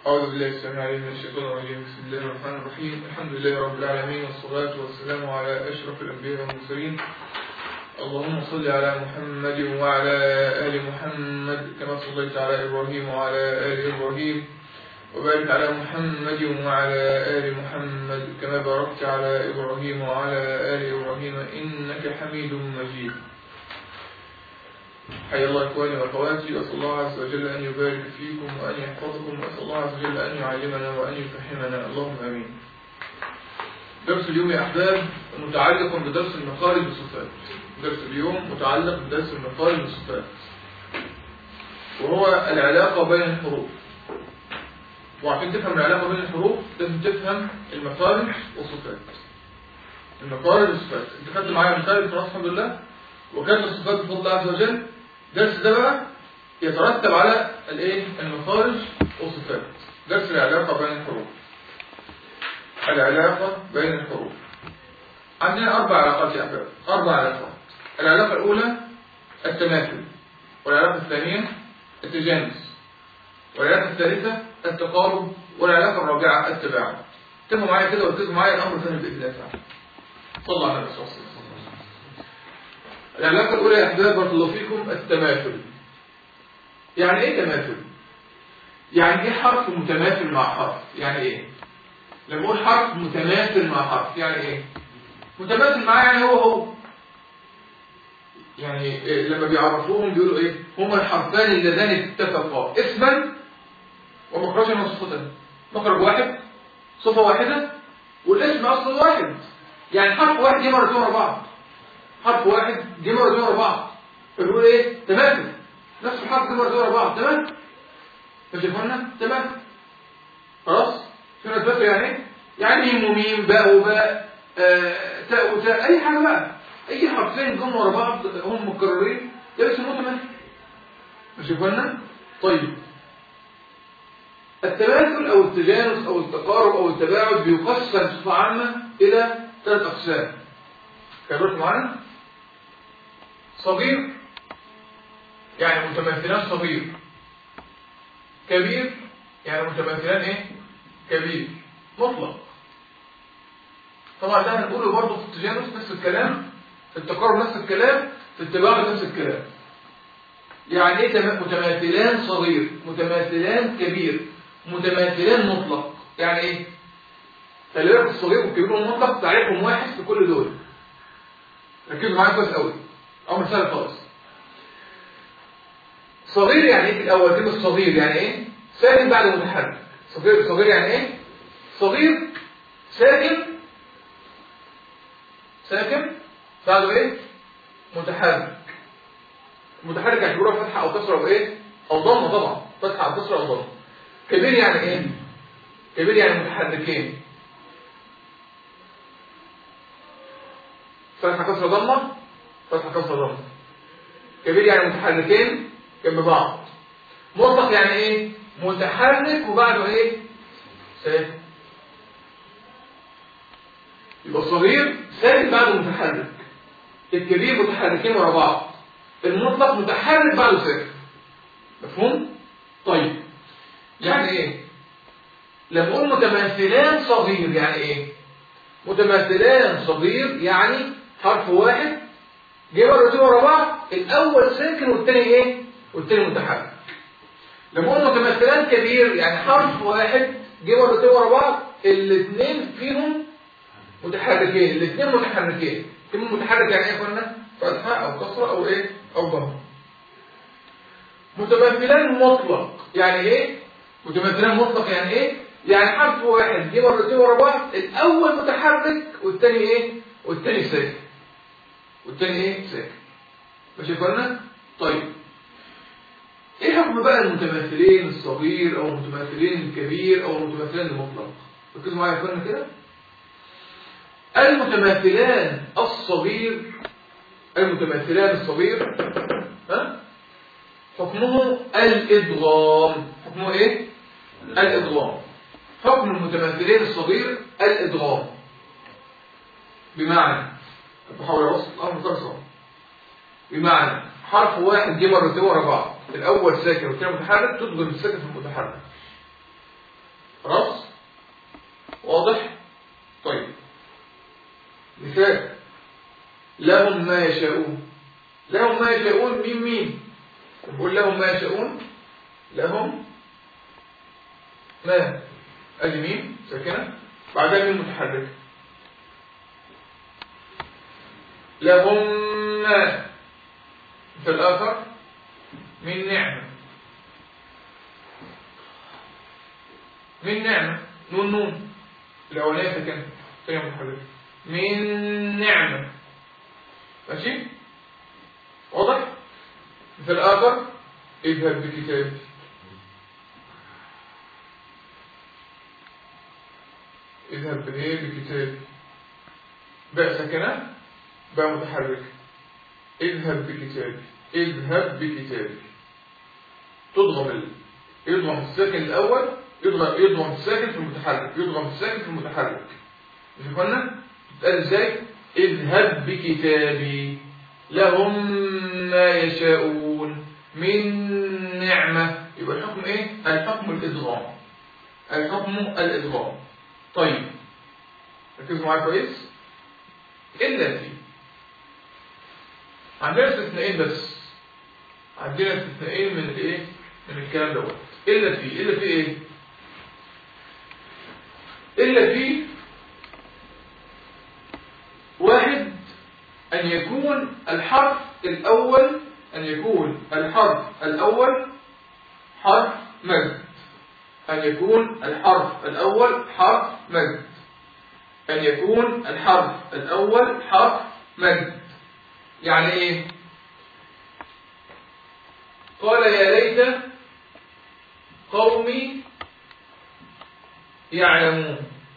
أعوذ بالله السميع العليم من الشيطان الرجيم بسم الله الرحمن الرحيم الحمد لله رب العالمين والصلاة والسلام على أشرف الأنبياء والمرسلين اللهم صل على محمد وعلى آل محمد كما صليت على إبراهيم وعلى آل إبراهيم وبارك على محمد وعلى آل محمد كما باركت على إبراهيم وعلى آل إبراهيم إنك حميد مجيد حيا الله إخواني وأخواتي وأسأل الله عز وجل أن يبارك فيكم وأن يحفظكم وأسأل الله عز وجل أن يعلمنا وأن يفهمنا اللهم آمين درس اليوم يا أحباب متعلق بدرس المقارب والصفات درس اليوم متعلق بدرس المقارب والصفات وهو العلاقة بين الحروف وعشان تفهم العلاقة بين الحروف لازم تفهم المقارب والصفات المقارب والصفات انت خدت معايا المقارب خلاص الحمد لله وكانت الصفات بفضل الله عز وجل درس ده بقى يترتب على الايه المخارج والصفات درس العلاقة بين الحروف العلاقة بين الحروف عندنا أربع علاقات يا أحباب أربع علاقات العلاقة الأولى التماثل والعلاقة الثانية التجانس والعلاقة الثالثة التقارب والعلاقة الرابعة التباعد تفهموا معايا كده وتفهموا معايا الأمر ثاني بإذن الله تعالى صلى الله عليه وسلم العلاقة الأولى يا أحباب بارك الله فيكم التماثل يعني إيه تماثل؟ يعني إيه حرف متماثل مع حرف؟ يعني إيه؟ لما أقول حرف متماثل مع حرف يعني إيه؟ متماثل معاه يعني هو هو يعني إيه لما بيعرفوهم بيقولوا إيه؟ هما الحرفان اللذان اتفقا اسما ومخرجا وصفة مخرج واحد صفة واحدة والاسم أصلا واحد يعني حرف واحد يمر ورا بعض حرف واحد جه مرتين ورا بعض فبيقول ايه تماثل نفس الحرف جه مرتين ورا بعض تمام ماشي يا اخوانا تمام خلاص فهمت بس يعني ايه يعني ميم وميم باء وباء آه، تاء وتاء اي حاجه بقى اي حرفين جم ورا بعض هم مكررين ده بيسموه تماثل ماشي يا اخوانا طيب التماثل او التجانس او التقارب او التباعد بيقسم بصفه عامه الى ثلاث اقسام كبرت معانا صغير يعني متمثلان صغير كبير يعني متمثلان ايه كبير مطلق طبعا ده هنقوله برضه في التجانس نفس الكلام في التقارب نفس الكلام في التباعد نفس الكلام يعني ايه متماثلان صغير متماثلان كبير متماثلان مطلق يعني ايه خلي بالك الصغير والكبير والمطلق تعريفهم واحد في كل دول ركزوا معايا كويس قوي امر سهل خالص صغير يعني ايه في الاول كلمه صغير يعني ايه ساكن بعد متحرك صغير صغير يعني ايه صغير ساكن ساكن بعده ايه متحرك متحرك يعني بيقولوا فتحه او كسره او ايه او ضمه طبعا فتحه او كسره او ضمه كبير يعني ايه كبير يعني متحركين فتحه كسره ضمه فتحه كسره ضمه كبير يعني متحركين جنب بعض مطلق يعني ايه متحرك وبعده ايه ساكن يبقى الصغير ساكن بعده متحرك الكبير متحركين ورا بعض المطلق متحرك بعده ساكن مفهوم طيب يعني ايه لما اقول متماثلان صغير يعني ايه متماثلان صغير يعني حرف واحد جه مرتين ورا بعض الاول ساكن والثاني ايه والثاني متحرك لما قلنا متمثلان كبير يعني حرف واحد جه مرتين ورا بعض الاثنين فيهم متحركين الاثنين متحركين كلمه متحرك يعني ايه قلنا فتحه او كسره او ايه او ضمه متمثلان مطلق يعني ايه متمثلان مطلق يعني ايه يعني حرف واحد جه مرتين ورا بعض الاول متحرك والثاني ايه والثاني ساكن والتاني ايه ساكن ماشي قلنا طيب ايه حكم بقى المتماثلين الصغير او المتماثلين الكبير او المتماثلين المطلق ركزوا معايا يا اخوانا كده المتماثلان الصغير المتماثلان الصغير ها حكمه الادغام حكمه ايه الادغام حكم المتماثلين الصغير الادغام بمعنى بحاول اوصل الامر ترسم بمعنى حرف واحد جه مرتين ورا بعض الاول ساكن والثاني متحرك تدغم الساكن في المتحرك مثال لهم ما يشاءون لهم ما يشاءون مين مين نقول لهم ما يشاءون لهم ما ادي مين ساكنه بعدها مين متحرك لهم ما في الاخر من نعمه من نعمه نون نون الاولانيه ساكنه ثانيه متحركه من نعمه ماشي واضح في الآخر اذهب بكتابي اذهب بايه بكتابي باء ساكنة باء متحركة اذهب بكتابي اذهب بكتابي تضغم ال... يضغم الساكن الأول يضغم يضغم الساكن في المتحرك يضغم الساكن في المتحرك مش قلنا تتقال ازاي اذهب بكتابي لهم ما يشاءون من نعمة يبقى الحكم ايه الحكم الادغام الحكم الادغام طيب ركزوا معايا كويس الا في عندنا استثنائين بس عندنا استثنائين من الايه من الكلام دوت الا في الا في ايه الا في واحد أن يكون الحرف الأول أن يكون الحرف الأول حرف مد أن يكون الحرف الأول حرف مد أن يكون الحرف الأول حرف مد يعني إيه قال يا ليت قومي يعلمون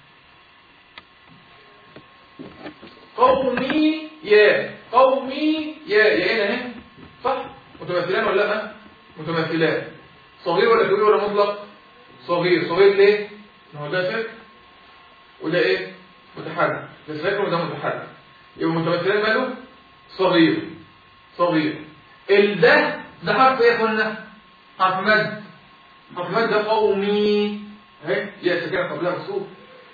قومي يا قومي يا يا هنا اهي صح متمثلان ولا لا متمثلان صغير ولا كبير ولا مطلق صغير صغير ليه ما هو ده سكر وده ايه متحرك ده سكر وده متحرك يبقى متمثلان ماله صغير صغير الده ده حرف ايه يا اخوانا حرف مد حرف مد ده قومي اهي يا سكنه قبلها مكسور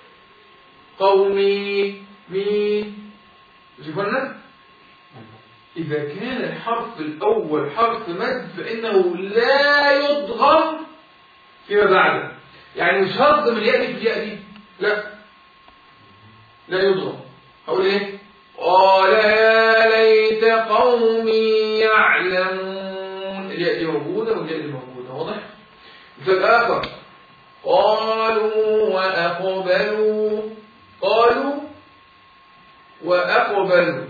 قومي مي مش قلنا إذا كان الحرف الأول حرف مد فإنه لا يضغم فيما بعده يعني مش هضم الياء دي في الياء دي لا لا يضغم هقول ايه قال يا ليت قومي يعلمون الياء دي موجودة والياء دي موجودة واضح مثال آخر قالوا وأقبلوا قالوا وأقبلوا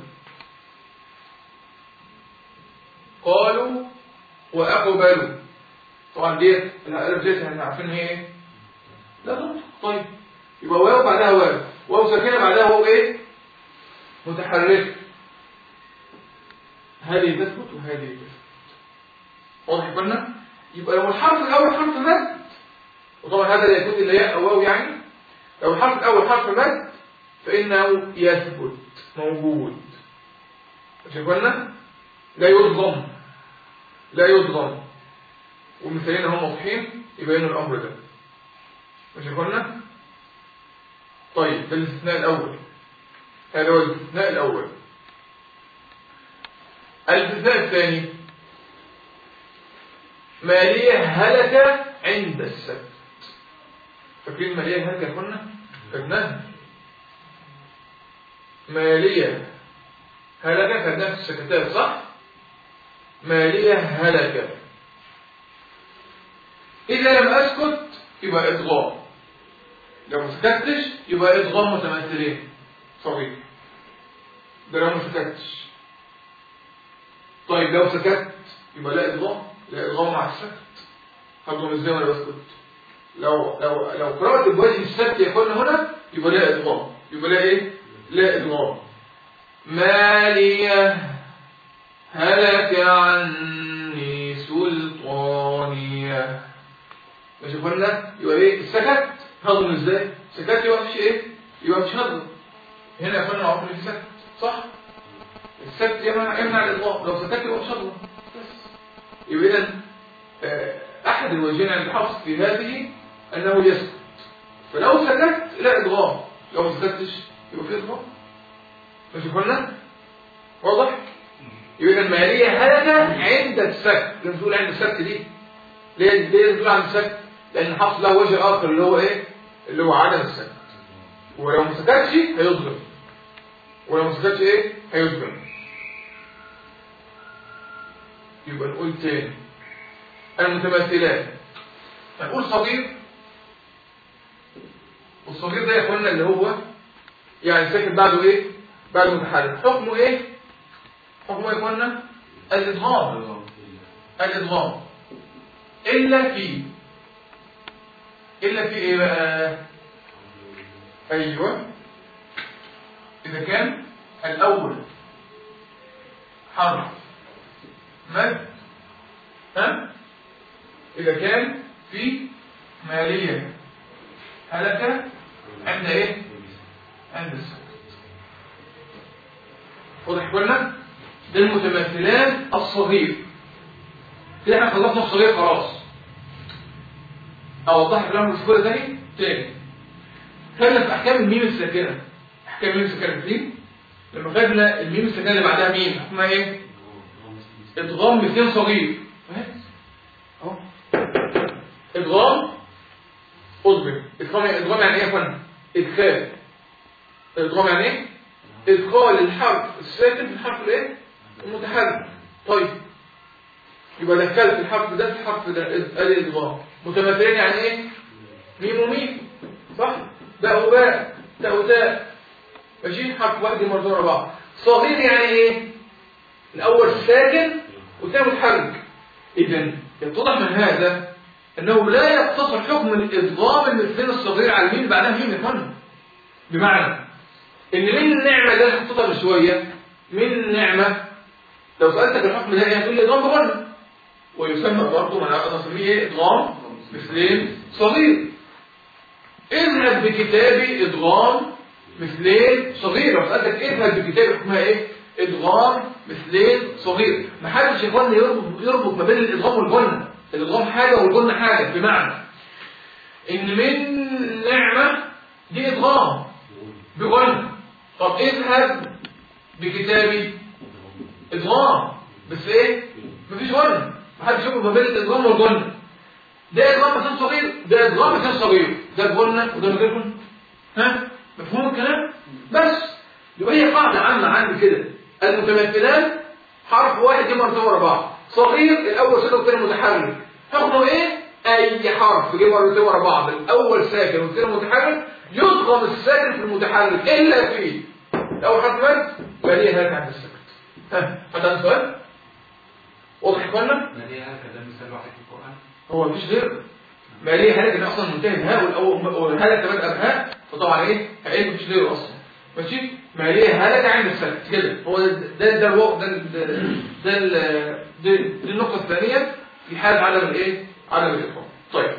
قالوا وأقبلوا طبعا ديت الألف ديت احنا عارفين هي ايه لا ضبط طيب يبقى واو بعدها واو واو ساكنه بعدها واو ايه متحركه هذه تثبت وهذه تثبت واضح يا فندم يبقى لو الحرف الاول حرف مد وطبعا هذا لا يكون الا ياء او واو يعني لو الحرف الاول حرف مد فانه يثبت موجود مش قلنا لا يضغم لا يضغم والمثالين هم واضحين يبينوا الامر ده مش قلنا طيب ده الاستثناء الاول هذا هو الاستثناء الاول الاستثناء الثاني مالية هلك عند السبت فاكرين مالية هلك يا اخوانا خدناها مالية هلك خدناها في السكتات صح مالية هلك إذا لم أسكت يبقى إضغام لو ما سكتش يبقى إضغام متمثلين صحيح ده لو ما سكتش طيب لو سكت يبقى لا إضغام لا إضغام مع السكت هضغم ازاي وانا بسكت لو لو لو قرأت بوجه السكت يكون هنا يبقى لا إضغام يبقى لا إيه لا إضغام مالية هلك عني سلطانية ماشي قلنا يبقى ايه السكت هضم ازاي سكت يبقى مفيش ايه يبقى مفيش هضم هنا يا فندم عرفنا في سكت صح السكت يمنع يمنع الاطلاق لو سكت يبقى مش هضم بس يبقى اذا احد الوجهين عند الحفص في هذه انه يسكت فلو سكت لا ادغام لو ما سكتش يبقى في ادغام مش قلنا واضح يبقى الماليه هلكه عند السكت لما تقول عند السكت دي ليه ليه تقول عند السكت لان حفص له وجه اخر اللي هو ايه اللي هو عدم السكت ولو ما سكتش هيظلم ولو ما سكتش ايه هيظلم يبقى نقول تاني المتمثلات هنقول صغير والصغير ده يا اخوانا اللي هو يعني ساكن بعده ايه بعده متحرك حكمه ايه حكمه يا اخوانا الادغام الادغام الا في الا في ايه بقى ايوه اذا كان الاول حرف مد ها اذا كان في ماليه هلك عند ايه عند السكت واضح قلنا ده المتمثلان الصغير كده احنا خلصنا الصغير خلاص اوضح كلام الصغير تاني تاني خدنا في احكام الميم الساكنه احكام الميم الساكنه دي لما خدنا الميم الساكنه اللي بعدها ميم حكمها ايه ادغام مثلين صغير فاهم اهو ادغام اضبط ادغام ادغام يعني ايه يا فندم ادخال ادغام يعني ايه ادخال الحرف الساكن في الحرف الايه المتحرك طيب يبقى دخلت الحرف ده في الحرف ده ادي ادغام متمثلين يعني ايه ميم وميم صح باء وباء تاء وتاء ماشي حرف واحد مرتين ورا بعض صغير يعني ايه الاول ساكن والثاني متحرك اذا يتضح من هذا انه لا يقتصر حكم الادغام المثلين الصغير على الميم بعدها ميم يا فندم بمعنى ان من النعمه اللي انا حطيتها من شويه من نعمه لو سالتك الحكم ده ايه هتقول لي ادغام بغنى ويسمى برضه ما انا اسميه ايه ادغام مثلين صغير اذهب بكتابي ادغام مثلين صغير لو سالتك اذهب بكتابي حكمها ايه ادغام مثلين صغير ما حدش يا اخوانا يربط يربط ما بين الادغام والجنه الادغام حاجه والجنه حاجه بمعنى ان من نعمه دي ادغام بجنه طب اذهب بكتابي ادغام بس ايه مفيش جنه ما حدش يربط ما بين الادغام والجنه ده ادغام مثلا صغير ده ادغام مثلا صغير ده جنه وده من غير جنه ها مفهوم الكلام بس يبقى هي قاعده عامه عندي كده المتمثلان حرف واحد دي مرتين ورا بعض صغير الاول ساكن والثاني متحرك حكمه ايه اي حرف جه مرتين ورا بعض الاول ساكن والثاني متحرك يضغم الساكن في المتحرك الا في الاول حرف مد فهي هلك عند السكت ها حد عنده سؤال واضح يا اخوانا ما دي هكذا مثال واحد في القرآن هو مفيش غير ما ليه هلك ان اصلا منتهي بهاء والأول- والهلك بدأ بهاء فطبعا ايه هيئ مفيش غيره اصلا ماشي ما ليه هلك عند السكت كده هو ده ده ده الوقت ده ال- ده ده ال- دي دي النقطه الثانيه في حال عدم الايه عدم الادغام طيب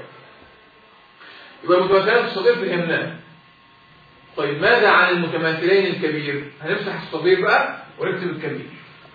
يبقى المتماثلين الصغير فهمناه طيب ماذا عن المتماثلين الكبير هنمسح الصغير بقى ونكتب الكبير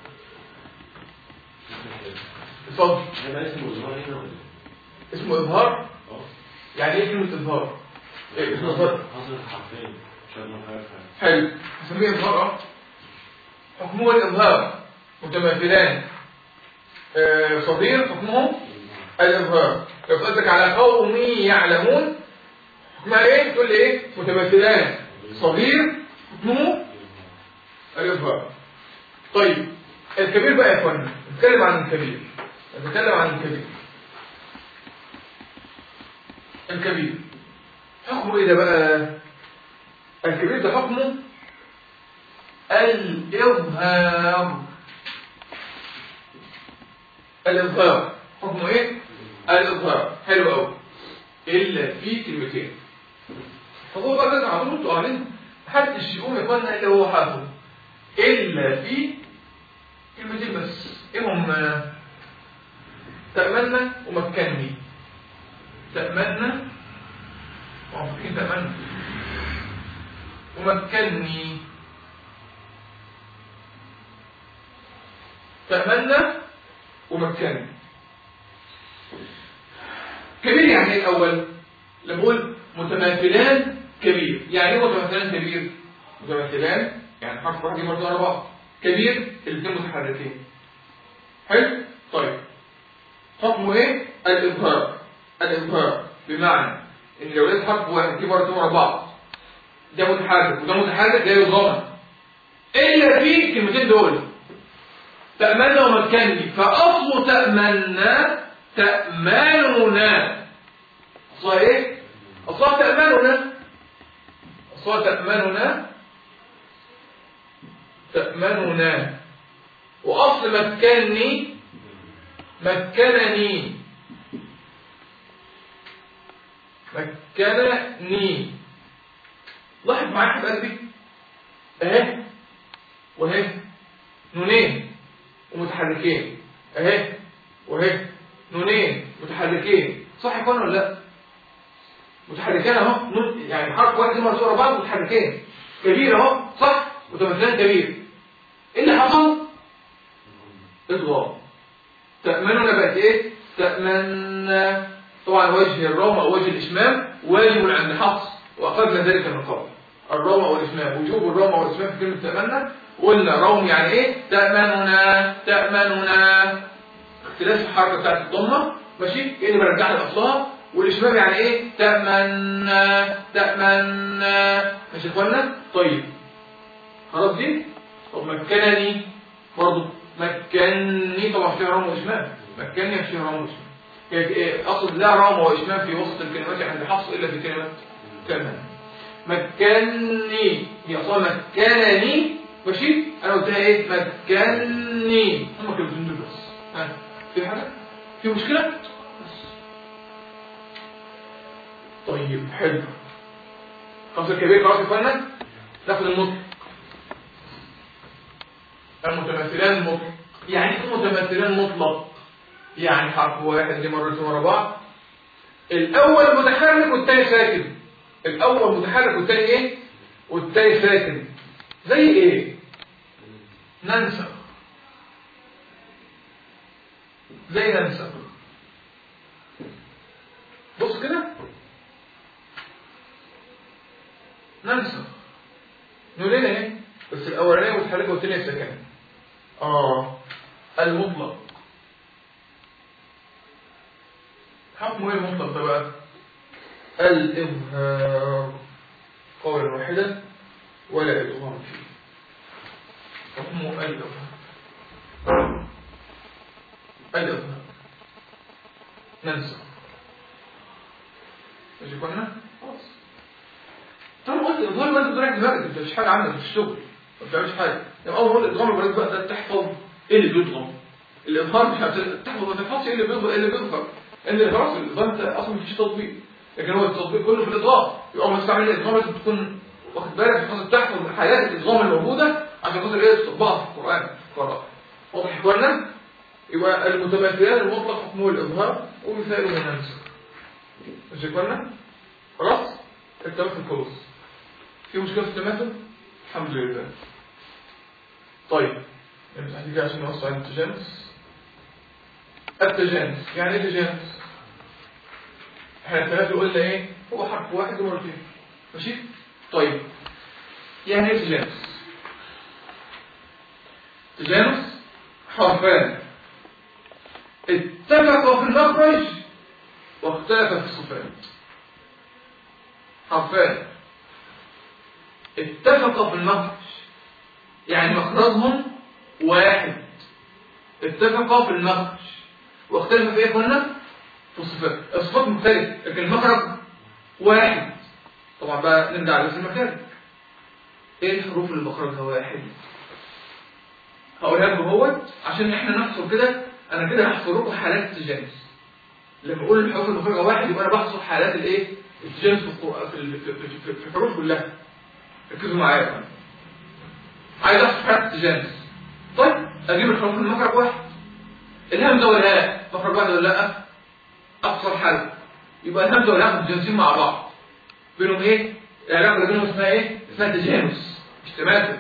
اتفضل هيبقى اسمه ظهر هنا ولا اسمه اظهار اه يعني ايه كلمه اظهار ايه اظهار حصلت حرفين عشان ما فيهاش حلو نسميه اظهار اه حكمه الاظهار متماثلان آه، صغير حكمه الاظهار لو سالتك على قوم يعلمون حكمها ايه تقول لي ايه متماثلان صغير حكمه الاظهار طيب الكبير بقى يا اخوانا نتكلم عن الكبير نتكلم عن الكبير الكبير حكمه ايه ده بقى الكبير ده حكمه الإظهار الإظهار حكمه إيه؟ الإظهار حلو أوي إلا في كلمتين فهو بقى كده على طول انتوا قاعدين محدش يقوم يا اخوانا إلا هو حافظ إلا في كلمتين بس إيه هم؟ تأمنا ومكني تأمنا وعارفين تأمنا ومكني تأمنا ومكني كبير يعني ايه الأول لما بقول متماثلان كبير يعني ايه متماثلان كبير متماثلان يعني حرف واحد يجي مرتين ورا بعض كبير الاثنين متحركين حلو طيب حكمه ايه الابهار الابهار بمعنى ان لو لقيت حرف واحد يجي مرتين ورا بعض ده متحرك وده متحرك ده يضمن الا في الكلمتين دول تأمنا ومكني فأصل تأمنا تأمننا صحيح أصلا تأمننا أصلا تأمننا تأمننا وأصل مكني مكنني مكنني لاحظ معايا حبيب قلبي اهي وهي نونين ومتحركين اهي وهي نونين متحركين صح يا اخوانا ولا لا متحركين اهو نون يعني حرف واحد زي ما ورا بعض متحركين كبير اهو صح وتمثلان كبير ايه اللي حصل اضغام تأمننا بقت ايه تأمن طبعا وجه الروم او وجه الاشمام واجب عند حفص واخذنا ذلك من قبل الروم او الاشمام وجوب الروم او الاشمام في كلمه تأمننا قلنا روم يعني ايه تأمننا تأمننا اختلاف الحركه بتاعت الضمه ماشي ايه اللي برجع لاصلها والاشمام يعني ايه تأمنا تأمنا ماشي يا اخوانا طيب خلاص دي طب مكنني برضه مكنني طبعا فيها رام واشمام مكنني فيها رام واشمام يعني إيه؟ اقصد لا رام واشمام في وسط الكلمات عند حفص الا في كلمه تأمن مكنني هي اصلا مكنني ماشي انا قلتها ايه مكنني هم كلمتين دول بس ها في حاجه في مشكله طيب حلو خلاص الكبير خلاص يا اخوانا ناخد المطلق المتمثلان مطلق يعني ايه متمثلان مطلق يعني حرف واحد دي مرتين ورا بعض الاول متحرك والثاني ساكن الاول متحرك والثاني ايه والثاني ساكن زي ايه ننسى زي ننسى بص كده ننسى نقول لنا ايه بس الاولانيه متحركه والثانيه ساكنه اه المطلق حكمه ايه المطلق ده بقى الإظهار قولا واحدا ولا إدغام فيه حكمه الإظهار الإظهار ننسى ماشي كنا خلاص طب قلت الإظهار ما انت بتراجع دماغك انت مش حاجة عندك في الشغل ما بتعملش حاجة لما أول مرة الإدغام البريد بقى ده تحفظ إيه اللي بيضغم الإظهار مش هت- تحفظ ما تحفظش إيه اللي بيظهر إيه اللي بيظهر ان خلاص الإظهار انت أصلا مفيش تطبيق لكن هو التطبيق كله في الإضغام يبقى ما تستعمل الإضغام لازم تكون واخد بالك خاطر تحفظ حالات الإضغام الموجودة عشان خاطر ايه تطبقها في القرآن في القراءة واضح يا اخوانا يبقى المتمثلان المطلق حكمه الإظهار ومثاله من ننسى مش يا اخوانا خلاص التمثل خلص في مشكلة في التمثل الحمد لله طيب نمسح دي كده عشان نوصل على التجانس التجانس يعني ايه تجانس احنا الثلاثة قلنا ايه هو حرف واحد ومرتين ماشي طيب يعني ايه تجانس تجانس حرفان اتفقوا في المخرج واختلفا في الصفات حرفان اتفقوا في المخرج يعني مخرجهم واحد اتفقوا في المخرج واختلفوا في ايه قلنا في الصفات الصفات مختلفة لكن المخرج واحد طبعا بقى نرجع لبس المخارج ايه الحروف اللي مخرجها واحد هقولها لكم اهوت عشان احنا نحصر كده انا كده هحصر لكم حالات التجانس لما اقول الحروف اللي مخرجها واحد يبقى انا بحصر حالات الايه التجانس في القرآن في ال- في- في- في- في الحروف كلها ركزوا معايا بقى. عايز احصر حالات التجانس طيب اجيب الحروف اللي مخرج واحد الهمزه والهاء مخرج واحد ولا لا أقصر حل يبقى الهمزة والهاء متجانسين مع بعض بينهم إيه؟ العلاقة اللي بينهم اسمها إيه؟ اسمها تجانس مش تماثل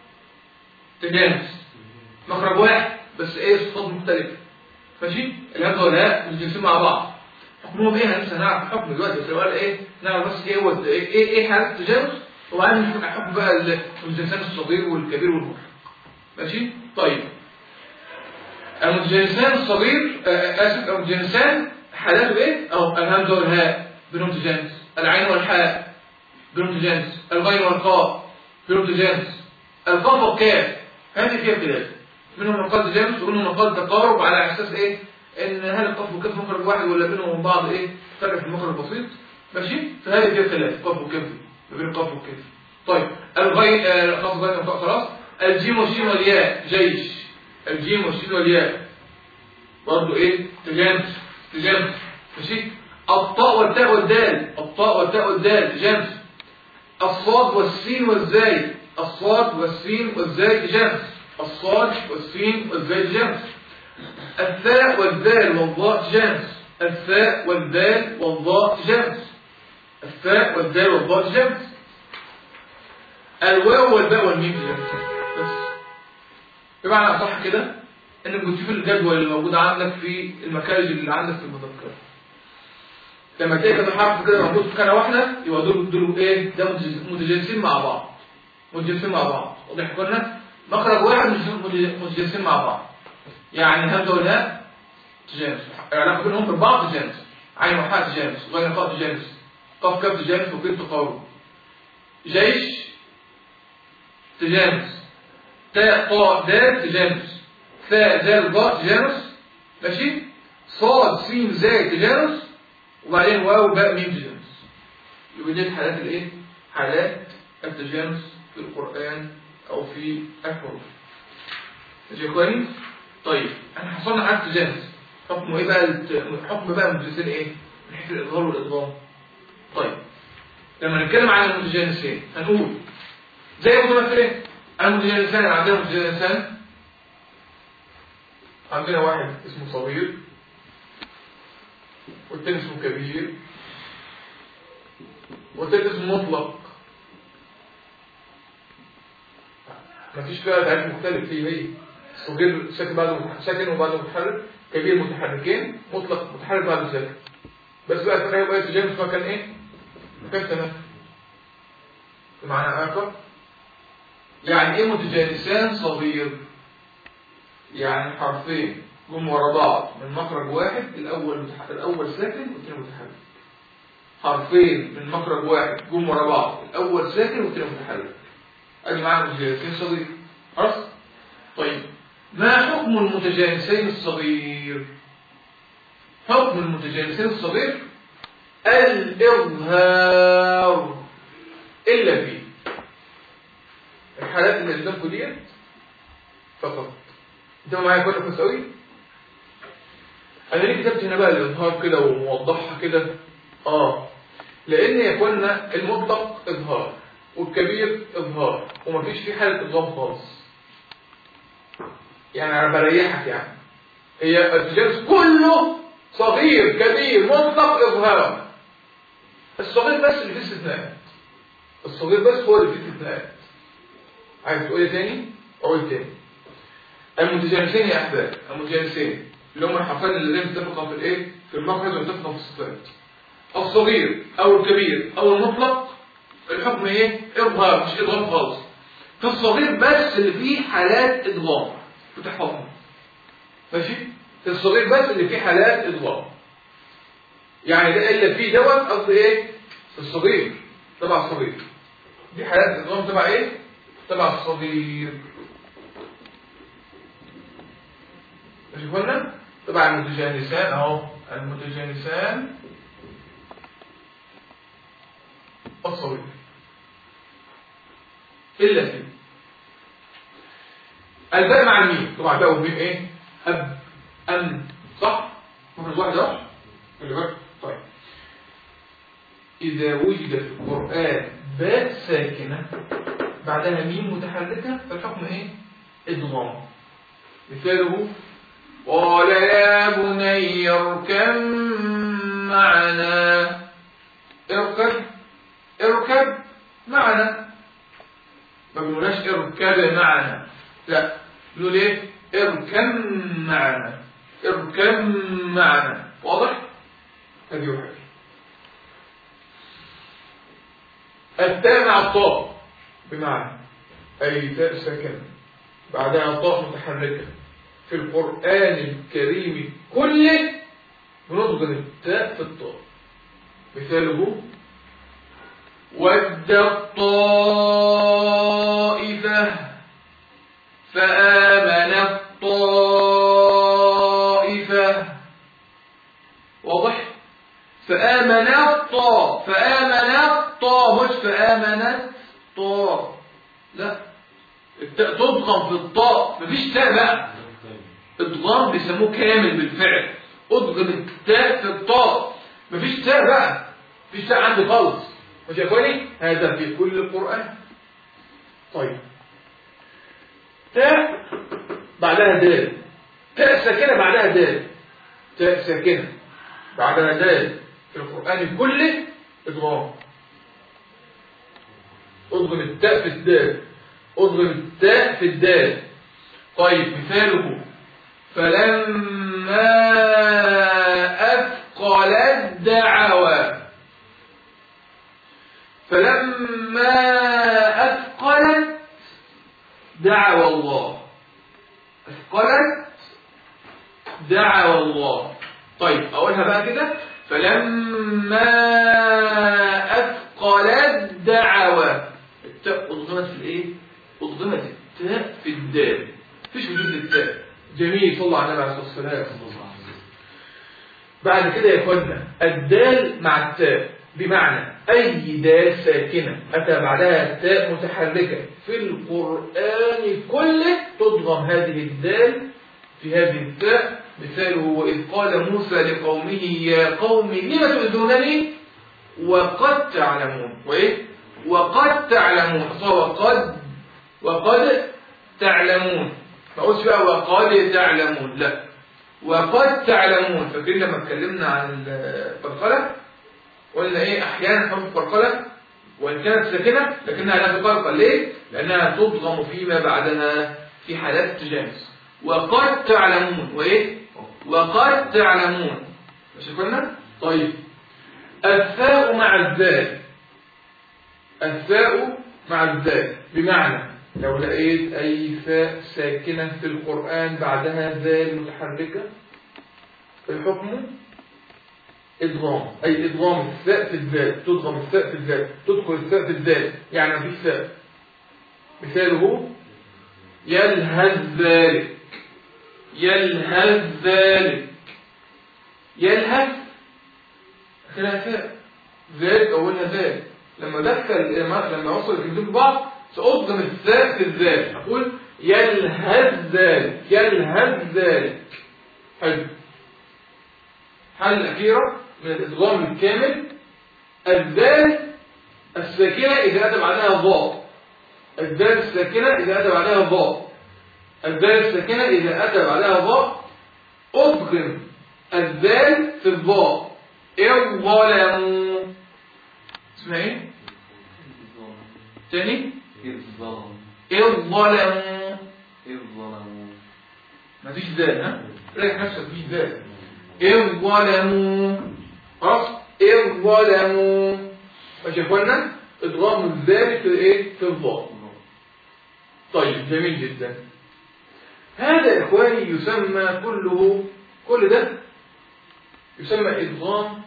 تجانس مخرج واحد بس إيه صفات مختلفة ماشي؟ الهمزة والهاء متجانسين مع بعض حكمهم إيه؟ لسه هنعرف الحكم دلوقتي بس الأول إيه؟ نعرف بس إيه هو إيه إيه, إيه حالة التجانس وبعدين نشوف حكم بقى ال- المتجانسان الصغير والكبير والملحق ماشي طيب المتجانسان الصغير آه، اسف المتجانسان حالاته ايه او الهمزه والهاء بينهم تجانس العين والحاء بينهم تجانس الغين والقاف بينهم تجانس القاف والكاف هذه فيها خلاف منهم من قال تجانس ومنهم من قال تقارب على اساس ايه ان هل القاف والكاف مخرج واحد ولا بينهم وبين بعض ايه فرق في المخرج بسيط ماشي فهذه فيها خلاف قاف والكاف ما بين القاف والكاف طيب الغين آه، القاف والغين والقاف خلاص الجيم والشين والياء جيش الجيم والشين والياء برضه ايه تجانس تجانس ماشي الطاء والتاء والدال الطاء والتاء والدال تجانس الصاد والسين والزاي الصاد والسين والزاي تجانس الصاد والسين والزاي تجانس الثاء والذال والضاء تجانس الثاء والذال والضاء تجانس الثاء والذال والضاء تجانس الواو والباء والميم تجانس بس بمعنى صح كده انك بتشوف الجدول اللي موجود عندك في المكارج اللي عندك في المذكره لما تلاقي كذا حرف كده موجود في كلمه واحده يبقى دول دول ايه ده متجانس- متجانسين مع بعض متجانسين مع بعض واضح يا اخوانا مخرج واحد متج- متجانسين مع بعض يعني الهمزه والهاء تجانس العلاقه بينهم في بعض تجانس عين وحاء تجانس غين قاف تجانس قاف كاف تجانس وكيف تقارب جيش تجانس تاء طاء دال تجانس ثاء دال ضاء تجانس ماشي صاد سين زاي تجانس وبعدين واو باء ميم تجانس يبقى دي حالات الايه حالات التجانس في القرآن او في الحروف ماشي يا اخواني طيب احنا حصلنا على التجانس حكمه ايه بقى الت- حكم بقى المتجانسين ايه من حيث الاظهار والادغام طيب لما نتكلم عن المتجانسين هنقول زي متمثلين المتجانسان عندنا متجانسان عندنا واحد اسمه صغير والتاني اسمه كبير والتالت اسمه مطلق مفيش فيها تعريف مختلف هي هي صغير ساكن بعده متح- ساكن وبعده متحرك كبير متحركين مطلق متحرك بعده ساكن بس بقى الفرق يبقى التجانس مكان ايه؟ مكان تنفس بمعنى آخر يعني ايه متجانسان صغير يعني حرفين جم ورا بعض من مخرج واحد الاول متح... الاول ساكن والثاني متحرك حرفين من مخرج واحد جم ورا بعض الاول ساكن والثاني متحرك ادي معنى متجانسين صغير خلاص طيب ما حكم المتجانسين الصغير حكم المتجانسين الصغير الإظهار إلا في الحالات اللي قدامكم ديت فقط انت معايا كله كويس قوي انا ليه كتبت هنا بقى الاظهار كده وموضحها كده اه لان يا اخوانا المطلق اظهار والكبير اظهار ومفيش فيه حاله اضغام خالص يعني انا بريحك يعني هي التجانس كله صغير كبير مطلق اظهار الصغير بس اللي فيه استثناءات الصغير بس هو اللي فيه استثناءات عايز تقول ايه تاني اقول تاني المتجانسين يا احباب المتجانسين اللي هم الحرفين اللي لازم تتفقوا في الايه في المخرج وتتفقوا في الصفات الصغير او الكبير او المطلق الحكم ايه اظهار مش ادغام خالص في الصغير بس اللي فيه حالات ادغام بتحفظهم ماشي في الصغير بس اللي فيه حالات ادغام يعني ده الا فيه دوت قصدي ايه الصغير تبع الصغير دي حالات ادغام تبع ايه تبع الصغير ماشي قلنا تبع المتجانسان اهو المتجانسان الصغير الا فيه الباء مع الميم طبعا الباء والميم ايه اب ام صح مفرد واحد اهو اللي بالك طيب اذا وجد في القران باء ساكنه بعدها ميم متحركه فالحكم ايه ادغام مثاله قال يا بني اركب معنا اركب اركب معنا ما بنقولهاش اركب معنا لا بنقول ايه اركب معنا اركب معنا واضح هذه واحدة التاء مع الطاء بمعنى أي تاء ساكنة بعدها طاء متحركة في القرآن الكريم كله بنضغم التاء في الطاء مثاله ود الطائفة فآمن الطائفة واضح فآمن الطاء فآمن الطاء مش فآمنت طاء لا التاء تضغم في الطاء مفيش تاء بقى ادغام بيسموه كامل بالفعل ادغم التاء في الطاء مفيش تاء بقى مفيش تاء عندي خالص مش يا اخواني هذا في كل القرآن طيب تاء بعدها دال تاء ساكنة بعدها دال تاء ساكنة بعدها دال في القرآن كله ادغام اضغم التاء في الدال اضغم التاء في الدال طيب مثاله فلما أثقل الدعوى فلما أثقلت دعوى الله أثقلت دعوى الله طيب أقولها بقى كده فلما أثقلت دعوى التاء أضغمت في الإيه؟ أضغمت التاء في الدال مفيش وجود للتاء جميل صلى الله عليه وسلم بعد كده يا اخوانا الدال مع التاء بمعنى أي دال ساكنة أتى بعدها تاء متحركة في القرآن كله تضغم هذه الدال في هذه التاء مثاله وإذ قال موسى لقومه يا قوم لم تؤذونني وقد تعلمون وإيه وقد تعلمون وقد وقد تعلمون ما قلتش بقى وقد تعلمون لا وقد تعلمون فاكرين لما اتكلمنا عن القلقلة قلنا ايه احيانا حروف القلقلة وان كانت ساكنة لكنها لا تقلقل ليه لانها تضغم فيما بعدها في حالات التجانس وقد تعلمون وايه وقد تعلمون مش قلنا طيب الثاء مع الذال الثاء مع الذال بمعنى لو لقيت أي فاء ساكنة في القرآن بعدها ذال متحركة الحكم إدغام أي إدغام الثاء في الذال تدغم الثاء في الذال تدخل الثاء في الذال يعني مفيش ثاء مثاله يلهث ذلك يلهث ذلك يلهث آخرها ثاء ذلك أولها ذلك لما دخل لما وصل الكلمتين ببعض سأضغم الثاء في الذال أقول يلهث ذلك يلهث ذلك حلو حل الأخيرة من الإدغام الكامل الذال الساكنة إذا أتى بعدها ضاء الذال الساكنة إذا أتى بعدها ضاء الذال الساكنة إذا أتى بعدها ضاء أضغم الذال في الضاء الظلموا اسمها ايه؟ تاني؟ إذ ظلموا إذ ظلموا إذ ظلموا مفيش ذال ها؟ ريح نفسك مفيش ذال إذ ظلموا خلاص؟ إذ ظلموا ماشي يا اخوانا؟ إدغام الذال في إيه؟ في الضاء طيب جميل جدا هذا يا إخواني يسمى كله كل ده يسمى إدغام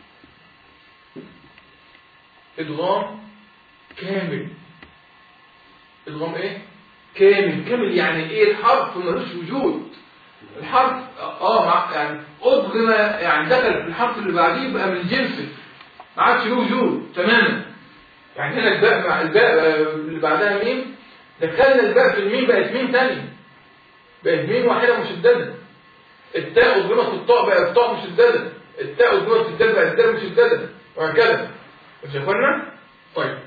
إدغام كامل إدغام إيه؟ كامل كامل يعني إيه الحرف ملوش وجود الحرف آه مع يعني أدغم يعني دخل في الحرف اللي بعديه بقى من جنسه ما عادش له وجود تماما يعني هنا الباء مع الباء اللي بعدها ميم دخلنا الباء في الميم بقت ميم تاني بقت ميم واحدة مشددة التاء أدغمت في الطاء بقت الطاء مشددة التاء أدغمت في الدال بقت الدال مشددة وهكذا مش يا اخوانا؟ طيب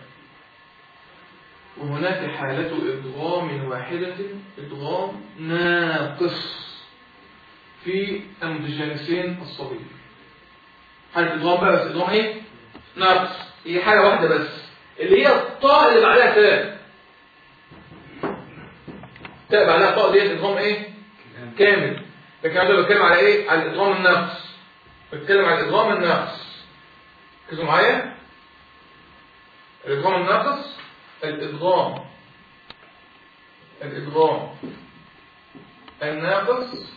وهناك حالة إدغام واحدة إدغام ناقص في المتجانسين الصغير حالة إدغام بقى بس إدغام إيه؟ ناقص هي حالة واحدة بس اللي هي الطاء اللي بعدها تاء تاء بعدها طاء ديت إدغام إيه؟ كامل لكن أنا بتكلم على إيه؟ على الإدغام الناقص بتكلم على الإدغام الناقص ركزوا معايا الإدغام الناقص الإدغام الإدغام الناقص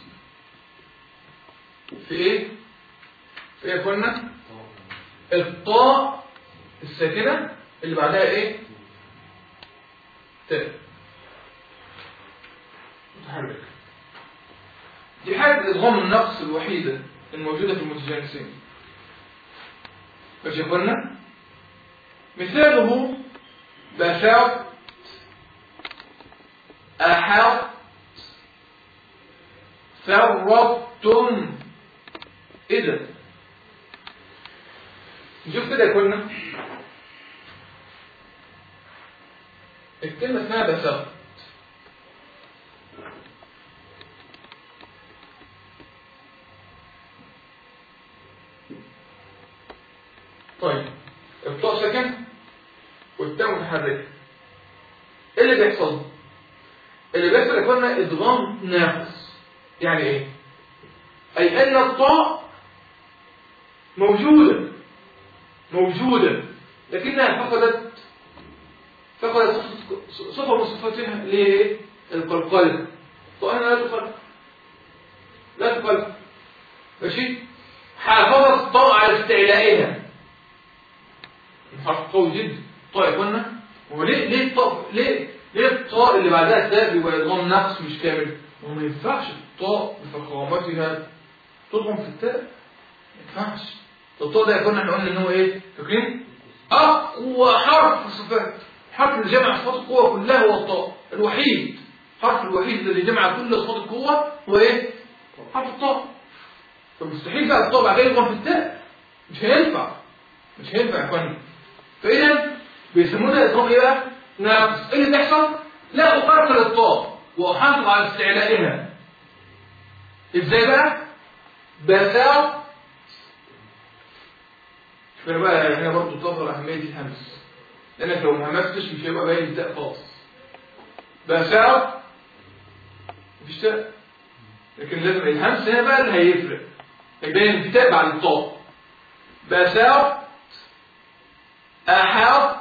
في إيه؟ في إيه قلنا؟ الطاء الساكنة اللي بعدها إيه؟ تاء متحرك دي حالة الإدغام النقص الوحيدة الموجودة في المتجانسين ماشي يا اخوانا مثاله بشرت أحط فرطتم ايه ده نشوف كده يا اخوانا الكلمة اسمها بسرت طيب الطاء ساكن والتاء متحركه ايه اللي بيحصل اللي بيحصل يا اخوانا ادغام ناقص يعني ايه اي ان الطاء موجوده موجوده لكنها فقدت فقدت صفه من صفاتها ليه القلقله الطاء هنا لا تقلق لا تقلق ماشي حافظت الطاء على استعلائها حرف قوي جدا طاء يا اخوانا هو ليه ليه الطاء ليه ليه الطاء اللي بعدها تاء بيبقى ادغام نقص مش كامل هو ما ينفعش الطاء بفخامتها تضغم في التاء ما ينفعش الطاء ده يا اخوانا احنا قلنا ان هو ايه فاكرين اقوى حرف في الصفات حرف اللي جمع صفات القوه كلها هو الطاء الوحيد الحرف الوحيد الذي جمع كل صفات القوه هو ايه حرف الطاء فمستحيل بقى الطاء بعدين يضغم في التاء مش هينفع مش هينفع يا اخوانا فإذا بيسموه ده إضغام إيه بقى؟ ناقص إيه اللي بيحصل؟ لا أقرقل الطاء وأحافظ على استعلائها إزاي بقى؟ بساط فأنا بقى هنا برضه تظهر أهمية الهمس لأنك لو ما همستش مش هيبقى باين التاء خالص بساط مفيش تاء لكن لازم الهمس هنا بقى اللي هيفرق هيبين في تاء بعد الطاء بساط أحط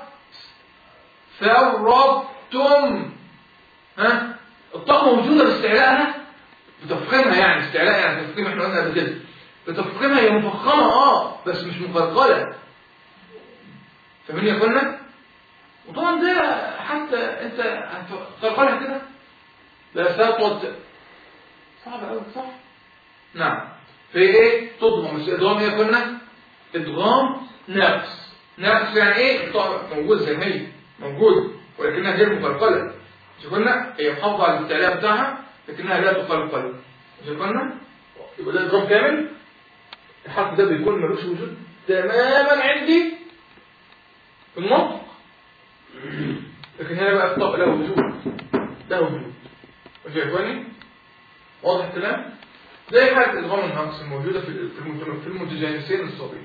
فرطتم ها الطاقة موجودة باستعلاءها بتفخيمها يعني استعلاء يعني تفخيم احنا قلنا قبل كده بتفخيمها هي مفخمة اه بس مش مقلقلة فاهمين يا اخوانا؟ وطبعا ده حتى انت هتقلقلها كده ده ساطوة صعب قوي صح؟ نعم في ايه؟ تضغم مش ادغام ايه يا اخوانا؟ ادغام نفس نفس يعني ايه الطاقة موجود زي ما هي موجود ولكنها غير مقلقلة مش قلنا هي محافظة على الاستعلاء بتاعها لكنها لا تقلقل مش قلنا يبقى ده اضراب كامل الحرف ده بيكون ملوش وجود تماما عندي في النطق لكن هنا بقى الطاقة له وجود له وجود ماشي يا اخواني واضح الكلام زي حالة إدغام النقص الموجودة في في المتجانسين الصغير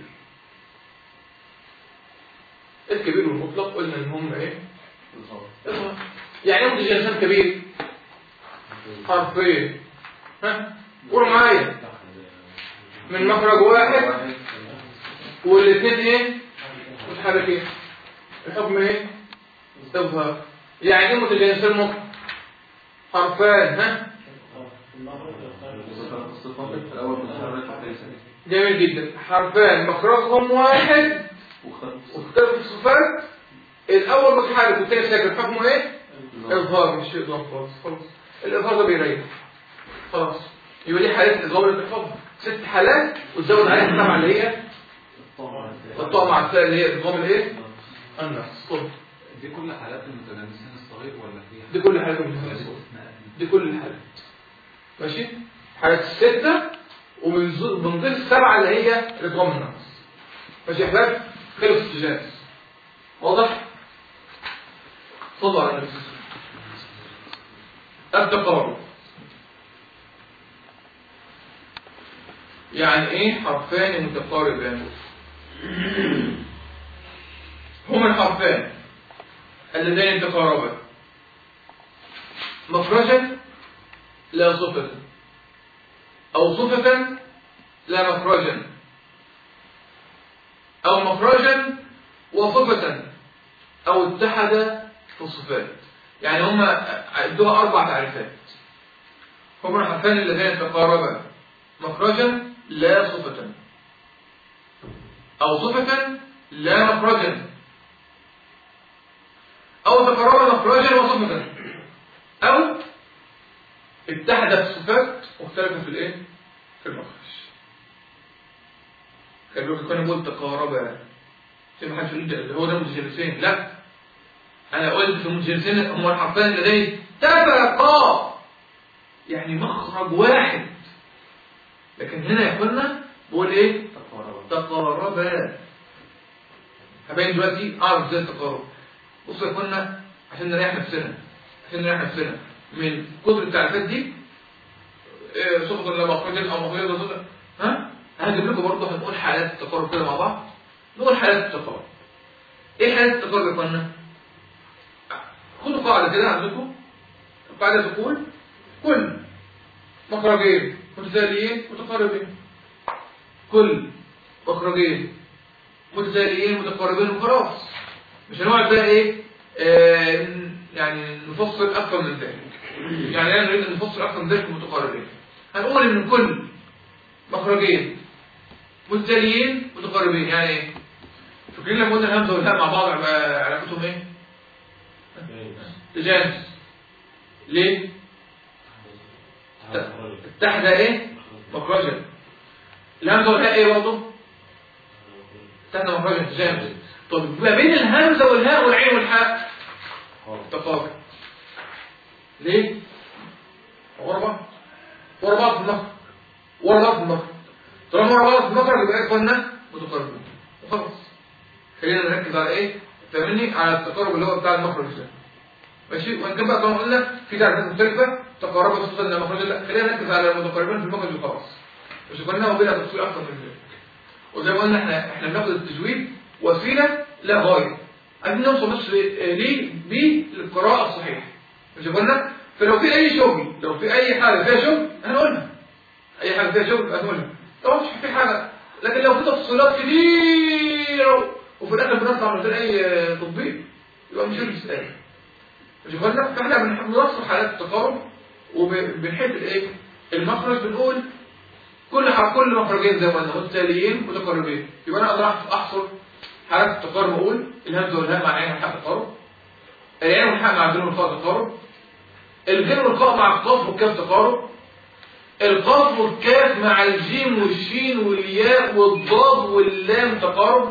الكبير والمطلق قلنا ان هم ايه اظهار يعني ايه متجانسان كبير حرفين ها قولوا معايا من مخرج واحد والاثنين ايه متحركين الحكم ايه اظهار يعني ايه متجانسان مطلق حرفان ها جميل جدا حرفان مخرجهم واحد واختلف الصفات الاول متحرك والثاني ساكن حكمه ايه اظهار مش اظهار خالص خلاص الاظهار ده بيريح خلاص يبقى دي حالات الاظهار اللي بتحفظها ست حالات وتزود عليها السبعه اللي هي الطاقه مع الثاء اللي هي اظهار الايه النفس طب دي كل حالات المتلامسين الصغير ولا فيها دي كل حالات المتلامسين دي كل الحالات ماشي حالات الستة ومن ض- من ضمن السبعة اللي هي الإدغام النقص ماشي يا أحباب خلص التجانس واضح؟ صلوا على النبي التقارب يعني ايه حرفان متقاربان هما الحرفان اللذين تقاربا مخرجا لا صفة أو صفة لا مخرجا أو مخرجا وصفة أو اتحد في الصفات يعني هم ادوها أربع تعريفات هم الحرفان اللذان تقاربا مخرجا لا صفة أو صفة لا مخرجا أو تقاربا مخرجا وصفة أو اتحد في الصفات واختلف في الايه؟ في المخرج كان بيقول كان يقول تقاربا زي ما حدش يقول ده هو ده متجانسين لا انا قلت في المتجانسين هم الحرفان اللذين تفرقا يعني مخرج واحد لكن هنا يا اخوانا بقول ايه تقاربا هبين دلوقتي اعرف ازاي التقارب بصوا يا اخوانا عشان نريح نفسنا عشان نريح نفسنا من كتر التعريفات دي إيه، صفة ولا مخرج او مخرج ولا صفة ها هنجيب لكم برضه هنقول حالات التقارب كده مع بعض نقول حالات التقارب ايه حالات التقارب يا اخوانا خدوا قاعدة كده عندكم القاعدة تقول كل مخرجين متتاليين متقاربين كل مخرجين متتاليين متقاربين وخلاص مش هنقعد بقى ايه آه يعني نفصل اكثر من ذلك يعني لا نريد ان نفصل اكثر من ذلك متقاربين هنقول ان كل مخرجين متتاليين متقاربين يعني ايه فاكرين لما قلنا الهمزه والهاء مع بعض عل- علاقتهم ايه تجانس ليه اتحد ايه مخرجا الهمزه والهاء ايه برضه اتحد مخرجا تجانس طب ما بين الهمزه والهاء والعين والحاء تقابل ليه ورا بعض ورا بعض في المخرج ورا بعض في المخرج طالما ورا بعض في المخرج يبقى اخوانا متقاربين وخلاص خلينا نركز على ايه فاهمني على التقارب اللي هو بتاع المخرج ده ماشي وان كان بقى طبعا قلنا في تعريفات مختلفه تقاربت خصوصا ان المخرج لا خلينا نركز على المتقاربين في المخرج وخلاص مش قلنا هو بلا تفصيل اكتر من ذلك وزي ما قلنا احنا احنا بناخد التجويد وسيله لا غايه عايزين نوصل بس ليه بيه للقراءه الصحيحه مش قلنا فلو في اي شغل لو في اي حاجه فيها شغل هنقولها اي حاجه فيها شغل هنقولها طبعا مش في حاجه لكن لو في تفصيلات كتير وفي الاخر بنطلع من غير اي تطبيق يبقى مش هنسال مش قلنا فاحنا بنوصل حالات التقارب وبنحب الايه المخرج بنقول كل حرف كل مخرجين زي ما قلنا متتاليين متقاربين يبقى انا اقدر احصر حالات التقارب اقول الهمزه والهاء مع العين والحاء تقارب العين والحاء مع الجيم والخاء تقارب الجيم والخاء مع القاف والكاف تقارب القاف والكاف مع الجيم والشين والياء والضاد واللام تقارب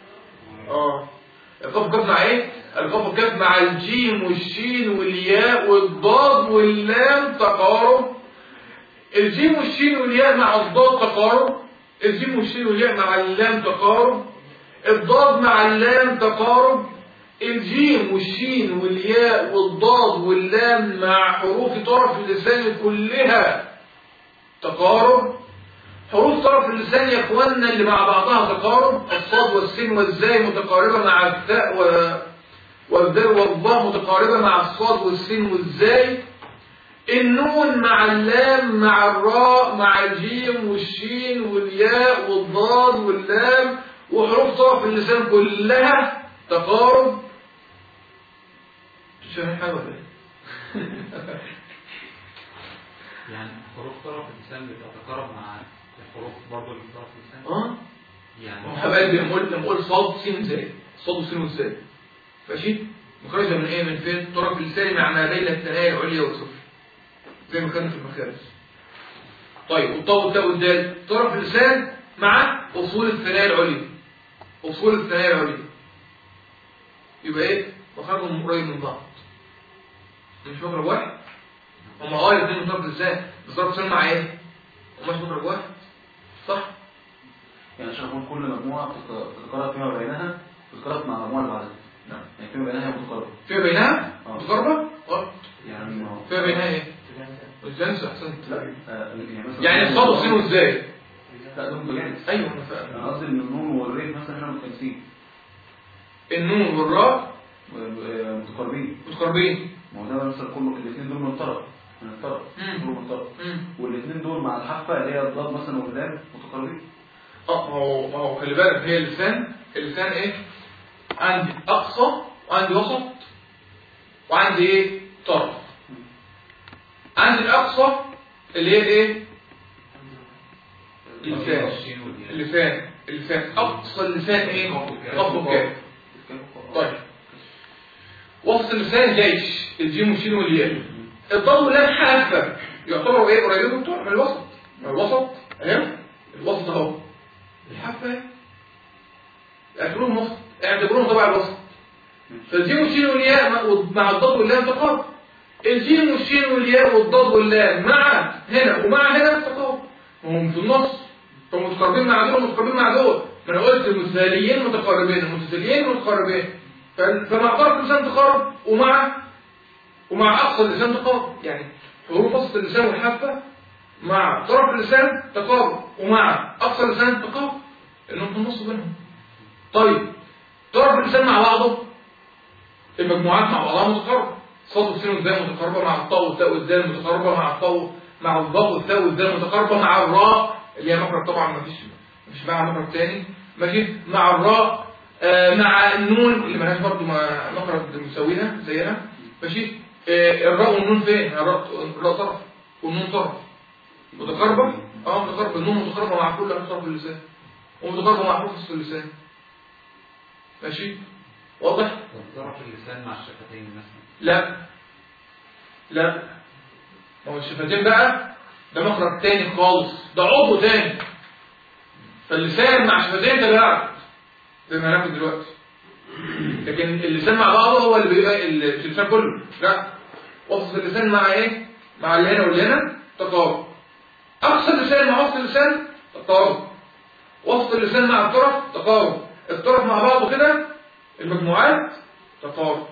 اه القاف والكاف مع ايه القاف والكاف مع الجيم والشين والياء والضاد واللام تقارب الجيم والشين والياء مع الضاد تقارب الجيم والشين والياء مع اللام تقارب الضاد مع اللام تقارب الجيم والشين والياء والضاد واللام مع حروف طرف اللسان كلها تقارب حروف طرف اللسان يا اخواننا اللي مع بعضها تقارب الصاد والسين والزاي متقاربة مع الثاء و... والذال والضاء متقاربة مع الصاد والسين والزاي النون مع اللام مع الراء مع الجيم والشين والياء والضاد واللام وحروف طرف اللسان كلها تقارب مش فاهم حاجة ولا ايه؟ يعني حروف طرف اللسان بتتقارب مع الحروف برضه اللي في طرف اللسان اه يعني ما هو حبايبي لما قلت لما اقول صاد سين زاي صاد وسين وزاي ماشي مخرجها من ايه من فين طرف اللسان مع ما بين الثنايا العليا والسفلى زي ما كان في المخارج طيب والطاء والتاء والدال طرف اللسان مع اصول الثنايا العليا اصول الثنايا العليا يبقى ايه مخرجهم قريب من بعض مش مخرج واحد هم اه الاثنين من طرف اللسان بس طرف اللسان مع ايه هم مش مخرج واحد صح يعني عشان نقول كل مجموعة تتقارب فيما بينها تتقارب مع المجموعة اللي بعدها نعم يعني فيما بينها هي متقاربة فيما بينها آه. متقاربة غلط يعني ما هو- فيما بينها ايه الجنس احسنت لا آه، يعني مثلا يعني الصاد والسين والزاي لا دول بجانس ايوه انا فاهم انا قصدي ان النون والريف مثلا احنا متكنسين النون والراء متقاربين متقاربين ما هو ده مثلا كله الاثنين دول من الطرف من الطرف مم. دول من الطرف مم. والاثنين دول مع الحافة اللي هي الضاد مثلا واللام متقاربين اه ما هو ما هو خلي بالك هي اللسان اللسان ايه عندي اقصى وعندي وسط وعندي ايه طرف عندي الاقصى اللي هي ايه اللسان الشين والياء. اللسان اللسان اقصى اللسان ايه قف الكاف طيب وسط اللسان جيش الجيم والشين والياء الضاد واللام حافه يعتبروا ايه قريبين بتوع من الوسط من الوسط اهي الوسط اهو الحافه اهي اعتبروهم وسط اعتبروهم تبع الوسط فالجيم والشين والياء مع- مع الضاد واللام تقارب الجيم والشين والياء والضاد واللام مع هنا ومع هنا تقارب وهم في النص فمتقاربين مع دول ومتقاربين مع دول ما انا قلت المتتاليين متقاربين المتتاليين متقاربين ف- فمع طرف اللسان تقارب ومع ومع اقصى اللسان تقارب يعني حروف وسط اللسان والحافه مع طرف اللسان تقارب ومع اقصى اللسان تقارب لانهم في النص بينهم طيب طرف اللسان مع بعضه المجموعات مع بعضها متقاربه صاد والسين والزاي متقاربه مع الطاء والتاء والزال متقاربه مع الطاء مع الضاد والتاء والزال متقاربه مع الراء اللي هي مخرج طبعا ما فيش مش مع مخرج تاني ماشي مع الراء آه مع النون اللي مالهاش برضه ما- مخرج مساويها زيها ماشي آه الراء والنون فين؟ الراء الراء طرف والنون طرف متقاربه اه متقاربه النون متقاربه مع كل اطراف اللسان ومتقاربه مع حروف وسط اللسان ماشي واضح؟ طرف اللسان مع الشفتين مثلا لا لا ما هو الشفتين بقى ده مخرج تاني خالص ده عضو تاني فاللسان مع الشفتين ده بقى زي ما هناخد دلوقتي لكن اللسان مع بعضه هو اللي بيبقى ال- اللسان كله لا وسط اللسان مع ايه مع اللي هنا واللي هنا تقارب اقصى اللسان مع وسط اللسان تقارب وسط اللسان مع الطرف تقارب الطرف مع بعضه كده المجموعات تقارب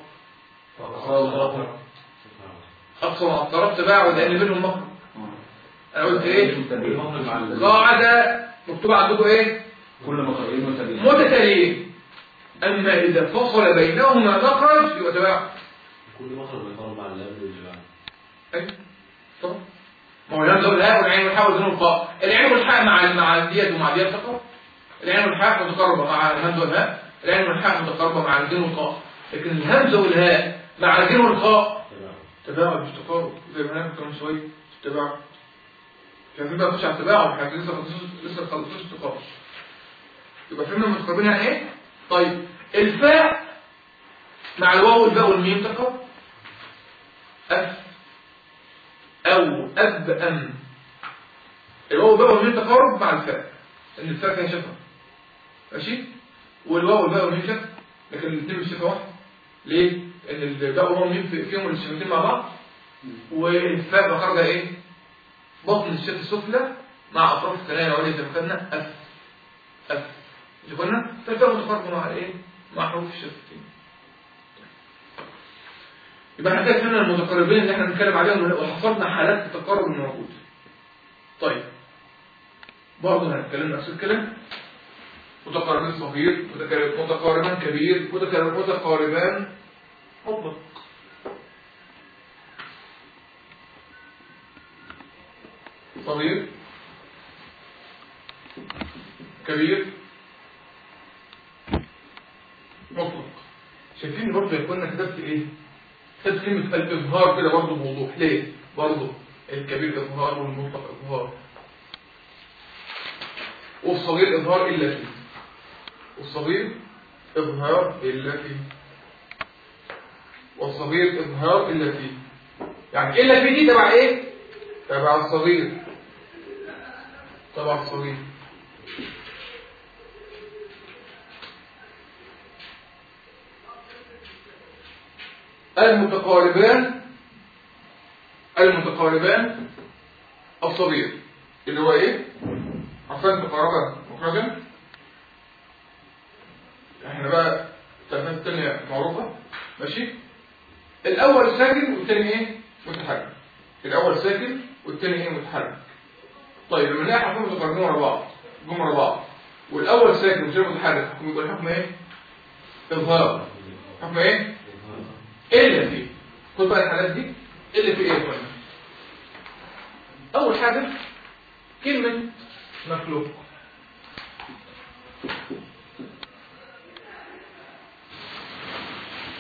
اقصى مع الطرف تباعد لان بينهم مخرج انا قلت ايه المخرج مع ال- قاعده مكتوبه عندكم ايه كل مخرجين متابعين متتاليين اما اذا فصل بينهما مخرج يبقى تباعد كل مخرج بيطول مع اللي قبل واللي بعد ايوه طبعا ما هو الهمزه والهاء والعين والحاء والذين والقاء العين والحاء مع مع الديت ومع الديت تقرب العين والحاء متقاربه مع الهمزه والهاء العين والحاء متقاربه مع الذين والقاء لكن الهمزه والهاء مع الذين والقاء تمام تباعد مش تقارب زي ما هناك كمان شويه تباعد كان بقى نخش على التباعد احنا لسه خلصوش لسه خلصوش التقارب يبقى فهمنا متقاربين يعني ايه طيب الفاء مع الواو والباء والميم تقارب أف أو أب أم الواو والباء والميم تقارب مع الفاء لأن الفاء فيها شفة ماشي والواو والباء والميم شفة لكن الاثنين مش شفة واحدة ليه؟ لأن الباء والواو والميم في- فيهم الشفتين مع بعض والفاء مخرجها إيه؟ بطن الشفة السفلى مع أطراف الثنايا العليا زي ما خدنا أف أف مش قلنا؟ فالفاء متقاربة مع إيه؟ مع حروف الشفتين يبقى احنا كده فهمنا المتقاربين اللي احنا بنتكلم عليهم وحصرنا حالات التقارب الموجود طيب برضه هنتكلم نفس الكلام متقاربين صغير متقارب- متقاربان كبير متقارب- متقاربان مطلق صغير كبير مطلق شايفين برضه يا كنا كتبت ايه كتبت كلمة الإظهار كده برضه بوضوح ليه برضه الكبير إظهار والمطلق إظهار والصغير إظهار إلا فيه والصغير إظهار إلا فيه والصغير إظهار إلا فيه يعني إلا فيه دي تبع إيه تبع الصغير تبع الصغير المتقاربان المتقاربان الصغير اللي هو ايه عارفين تقاربا مخرجا احنا بقى التلفات التانية معروفة ماشي الاول ساكن والتاني ايه متحرك الاول ساكن والتاني ايه متحرك طيب لما نلاقي حرفين متقاربين ورا بعض جم ورا بعض والاول ساكن والتاني متحرك حكم يبقى الحكم ايه اظهار حكم ايه الا في خد بقى الحالات دي الا في ايه يا اخوانا اول حاجه كلمه مخلوق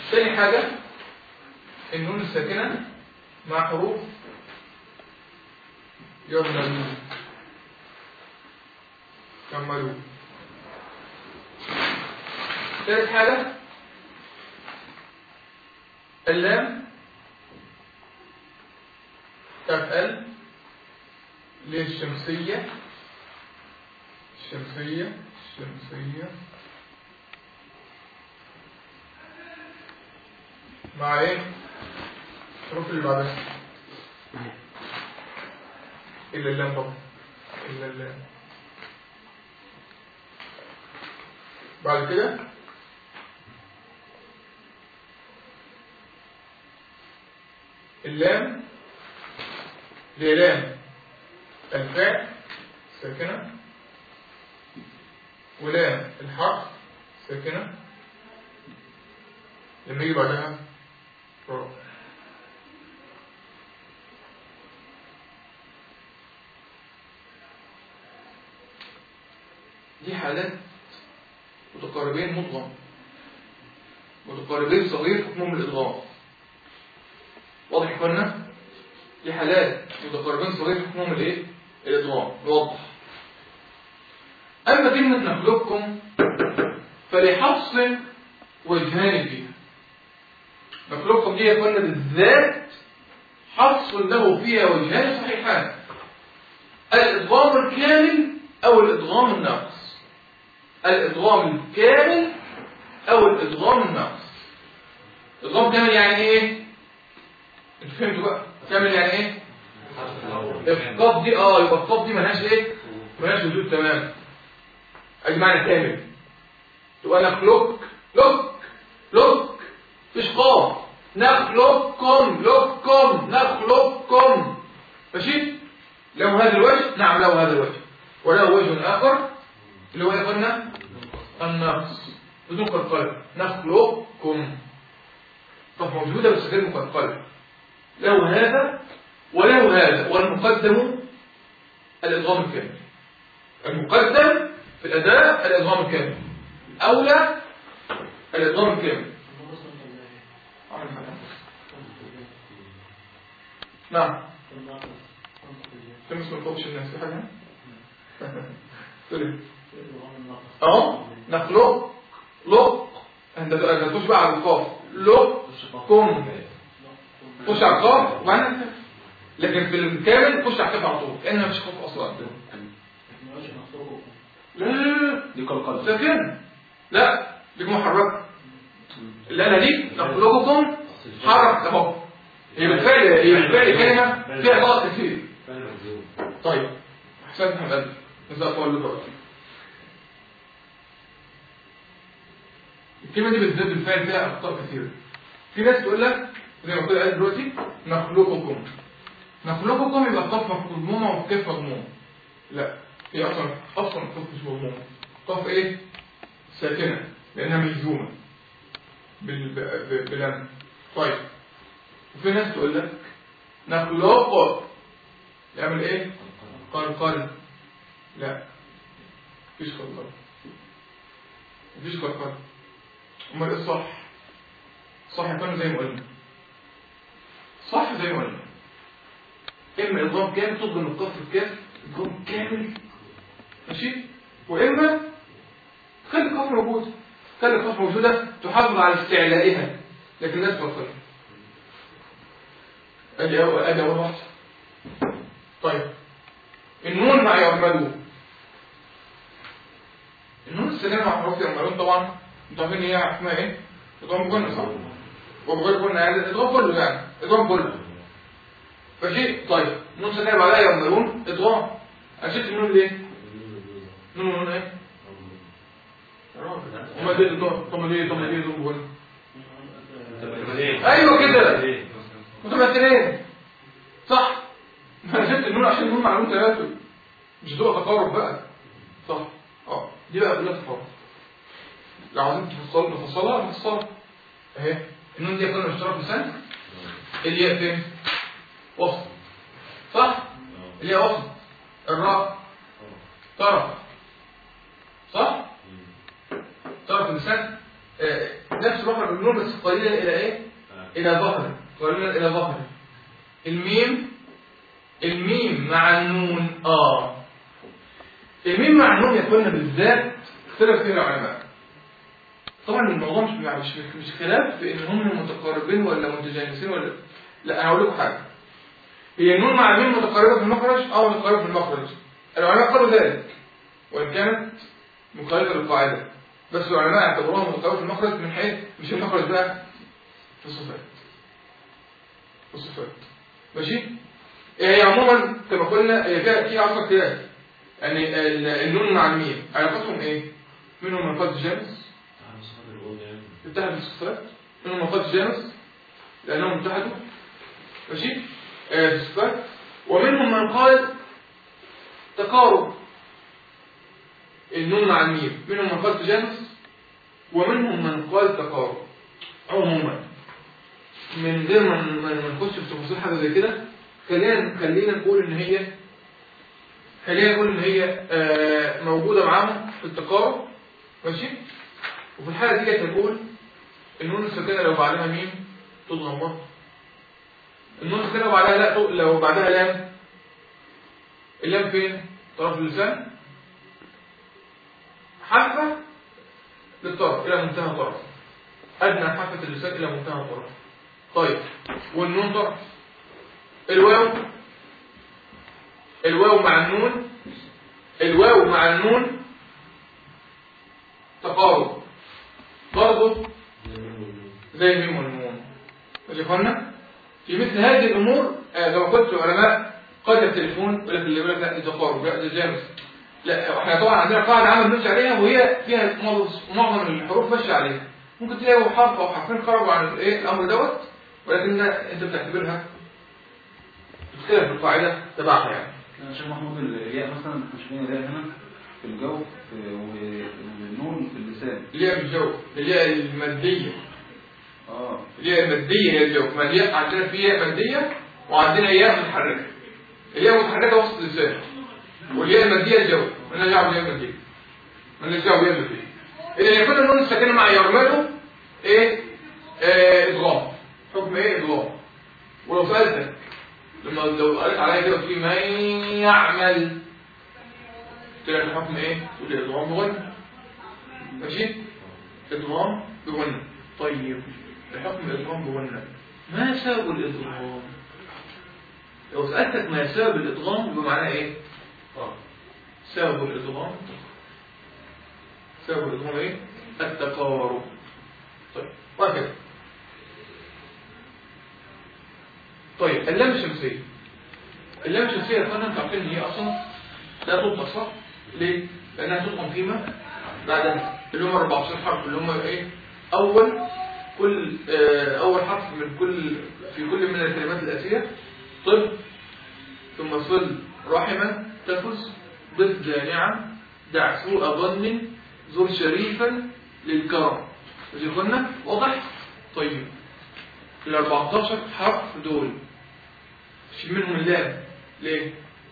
تاني حاجة النون الساكنة مع حروف يرملون كملوا ثالث حاجة اللام تفعل للشمسية الشمسية الشمسية مع ايه الحروف اللي بعدها الا اللام طبعا الا اللام بعد كده اللام للام الفاء ساكنة ولام الحرف ساكنة لما يجي بعدها راء دي حالات متقاربين مطلق متقاربين صغير حكمهم الإضغام واضح يا اخوانا دي حالات متقاربين صغير حكمهم الايه الإضغام نوضح أما كلمة نخلقكم فلحفص وجهان فيها نخلقكم دي يا اخوانا بالذات حفص له فيها وجهان صحيحان الإضغام الكامل أو الإضغام الناقص الإضغام الكامل أو الإضغام الناقص إضغام كامل يعني إيه؟ انتوا فهمتوا بقى كامل يعني إيه؟ القاف دي اه يبقى القاف دي ملهاش ايه ملهاش وجود تمام ادي معنى كامل تبقى نخلق لك لك مفيش قاف نخلقكم لكم نخلقكم ماشي له هذا الوجه نعم له هذا الوجه وله وجه اخر اللي هو ايه قلنا النقص بدون قلقله نخلقكم طب موجوده بس غير مقلقله له هذا وله هذا والمقدم الإضغام الكامل المقدم في الأداء الإضغام الكامل أولى الإضغام الكامل نعم تمس من فوقش الناس في حاجة تقول اه نخلق لق انت تخش بقى على القاف لق كم خش على القاف وبعدين لكن في الكامل خش على الكاف على طول لان مفيش خوف اصلا لا لا لا دي قلقلة ساكن لا دي محركه اللي انا دي نخلقكم حرك اهو هي بالفعل هي بالفعل كلمه فيها غلط كتير طيب احسنت يا محمد نزل اقول دلوقتي الكلمه دي بالذات بالفعل فيها اخطاء كثيره في ناس تقول لك زي ما قلت قال دلوقتي نخلقكم نخلقكم يبقى قاف مضمومه وكاف مضمومه لا هي اصلا اصلا قاف مش مضمومه قاف ايه ساكنه لانها مجزومه بال ب- ب- بلم طيب وفي ناس تقول لك نخلق يعمل ايه قلقل لا مفيش قلقل مفيش قلقل امال ايه الصح صح يكون زي ما قلنا صح زي ما قلنا اما اضغام كامل تضغم القاف في الكاف اضغام كامل ماشي واما خلي القاف موجوده خلي القاف موجوده تحافظ على استعلائها لكن لا تفصلها ادي اول ادي اول واحده طيب النون مع يعملون النون السلام مع حروف يعملون طبعا انتوا عارفين هي اسمها ايه؟ اضغام جنة صح؟ وبغير جنة يعني اضغام كله يعني اضغام كله فشيء طيب نون سكنة بعدها يعملون اضغام انا شلت النون ليه؟ نون نون ايه؟ هما دي اضغام طب ما دي طب ما دي اضغام جنة ايوه كده متمثلين صح انا شلت النون عشان النون معلوم ثلاثة مش هتبقى تقارب بقى صح اه دي بقى كلها تقارب لو عايزين تفصل نفصلها نفصلها اهي النون دي كنا اشتراك لسان الياء فين وسط صح الياء وسط الراء طرف صح طرف اللسان آه، نفس مخرج النون بس قليلا الى ايه الى ظهر قليلا الى ظهر الميم الميم مع النون اه الميم مع النون يكون بالذات اختلف فيه العلماء طبعا الموضوع مش مش مش خلاف في ان هم متقاربين ولا متجانسين ولا لا انا هقول لكم حاجه هي النون مع الميم متقاربه في المخرج او متقاربه في المخرج العلماء قالوا ذلك وان كانت مخالفه للقاعده بس العلماء اعتبروها متقاربه في المخرج من حيث مش المخرج بقى في الصفات في الصفات ماشي هي عموما كما قلنا هي فيها في عصر اختلاف يعني ال- النون مع الميم علاقتهم ايه منهم من قصد جامس اتحد الصفات منهم من قصد جامس لانهم اتحدوا ماشي آه، في الصفات ومنهم من قال تقارب النون مع الميم منهم من قال تجانس ومنهم من قال تقارب عموما من غير ما ما- ما نخش في تفاصيل حاجه زي كده خلينا خلينا نقول ان هي خلينا نقول ان هي آه، موجوده معاهم في التقارب ماشي وفي الحاله دي هنقول النون الساكنه لو بعدها ميم تضغم برضه النون الساكنه لو بعدها لا تق- لو بعدها لام اللام فين طرف اللسان حافه للطرف الى منتهى الطرف ادنى حافه اللسان الى منتهى الطرف طيب والنون طرف الواو الواو مع النون الواو مع النون تقارب برضه زي الميم والنون ماشي يا اخوانا في مثل هذه الامور آه، لو قلت علماء قد يختلفون يقول لك اللي يقول لك لا ده تقارب لا ده جامس لا احنا طبعا عندنا قاعده عامه بنمشي عليها وهي فيها معظم- معظم الحروف ماشيه عليها ممكن تلاقي حرف او حرفين خرجوا عن الايه الامر دوت ولكن انت بتعتبرها تختلف القاعده تبعها يعني انا شايف محمود الياء مثلا احنا شايفين الياء هنا في الجو في- والنون في اللسان اللي هي بالجو اللي هي الماديه اه اللي هي الماديه هي الجو ما الياء عندنا في ياء ماديه وعندنا ياء متحركه الياء متحركه وسط اللسان والياء الماديه الجو مالناش دعوه بالياء الماديه مالناش دعوه بالياء الماديه اذا يكون النون الساكنه مع يرمله ايه آه، ادغام حكم ايه ادغام ولو سالتك لما لو قريت عليا كده في من يعمل تلاقي الحكم ايه تقول لي ادغام بغنى ماشي ادغام بغنى طيب الحكم الادغام بغنى ما سبب الادغام لو سالتك ما سبب الادغام يبقى معناه ايه سبب الادغام سبب الادغام ايه التقارب طيب وهكذا طيب اللام الشمسية اللام الشمسية يا اخوانا انتوا عارفين ان هي اصلا لا تطلق صح؟ ليه؟ لانها تطلق فيما بعدها اللي هم 14 حرف اللي هم ايه؟ اول كل آه اول حرف من كل في كل من الكلمات الاتيه طب ثم صل رحما تفز ضف جانعا دع سوء ظن زر شريفا للكرم ماشي يا اخوانا واضح؟ طيب ال 14 حرف دول شيل منهم اللام ليه؟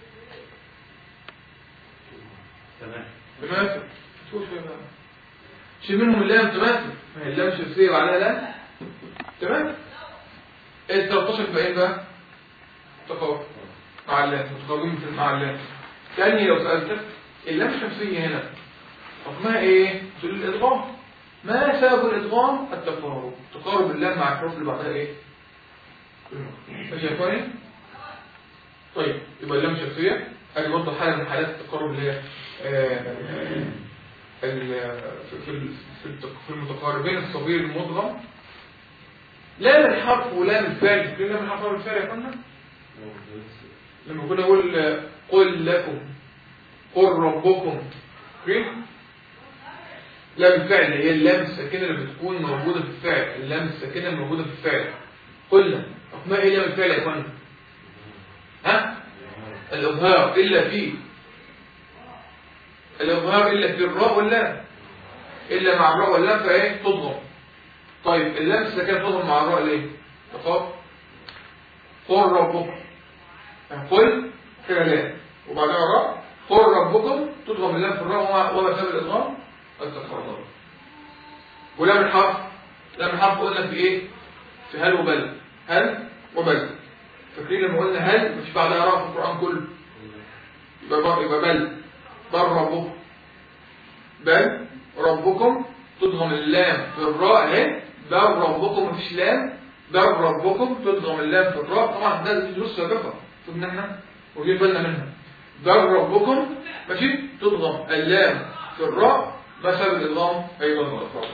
تمام تماثل شوف يا بقى شيل منهم اللام تماثل ما هي اللام شمسية وعليها لام تمام ال 13 تبقى ايه بقى؟ تقارب مع اللام متقاربين في مع اللام تاني لو سألتك اللام الشمسية هنا حكمها ايه؟ تقول الادغام ما سبب الادغام؟ التقارب تقارب اللام مع الحروف اللي بعدها ايه؟ ماشي يا اخواني؟ طيب يبقى اللام شمسية ادي برضه حالة من حالات التقارب اللي هي آه، ال- في في في الت- في المتقاربين الصغير المدغم لام الحرف ولام الفعل فاكرين لام الحرف ولام الفعل يا اخوانا؟ لما كنا نقول آه، قل لكم قل ربكم فاكرين؟ لام الفعل هي اللام الساكنة اللي بتكون موجودة في الفعل اللام الساكنة الموجودة في الفعل قلنا حكمها ايه لام الفعل يا اخوانا؟ ها؟ الإظهار إلا في الإظهار إلا في الراء واللام إلا مع الراء واللام فإيه تضغم طيب اللام الساكنة تضغم مع الراء ليه؟ تقول قل ربكم قل كده لام وبعدها راء قل ربكم تضغم اللام في الراء وما- وما سبب الإضغام التقرر ولام الحرف لما حرف قلنا في ايه في هل وبل هل وبل فاكرين لما قلنا هل مش بعدها راء في القرآن كله يبقى بر يبقى بل بل ربكم بل ربكم تضغم اللام في الراء اهي بل ربكم مفيش لام بل ربكم تضغم اللام في الراء طبعا ده دي دروس سابقه شفنا احنا ودي بالنا منها بل ربكم ماشي تضغم اللام في الراء مثل الإضغام أيضا والإفراد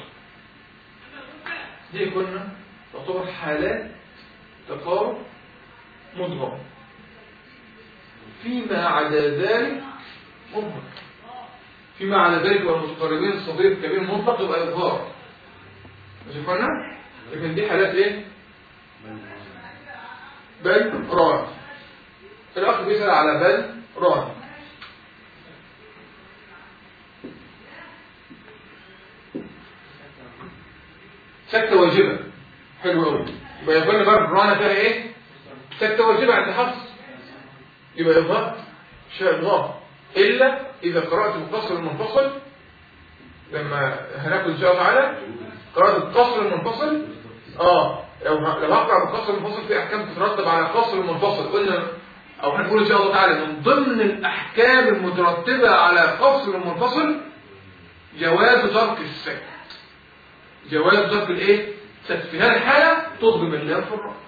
دي كنا تعتبر حالات تقارب مضغم فيما عدا ذلك مضغم فيما عدا ذلك والمتقربين الصغير الكبير مطلق يبقى إظهار ماشي قلنا لكن دي حالات ايه بل ران الأخ بيسأل على بل ران سكتة واجبة حلو قوي يبقى يقولنا بقى الرانا فيها ايه سكتة واجبة عند حفص يبقى إظهار شيء إظهار إلا إذا قرأت القصر المنفصل لما هناكل إن شاء الله تعالى قرأت القصر المنفصل اه لو ه- لو هقرأ بالقصر المنفصل في أحكام تترتب على القصر المنفصل قلنا أو هنقول إن شاء الله تعالى من ضمن الأحكام المترتبة على قصر المنفصل جواز ترك السكت جواز ترك الايه السكت في هذه الحالة تضرب اللام في الرأس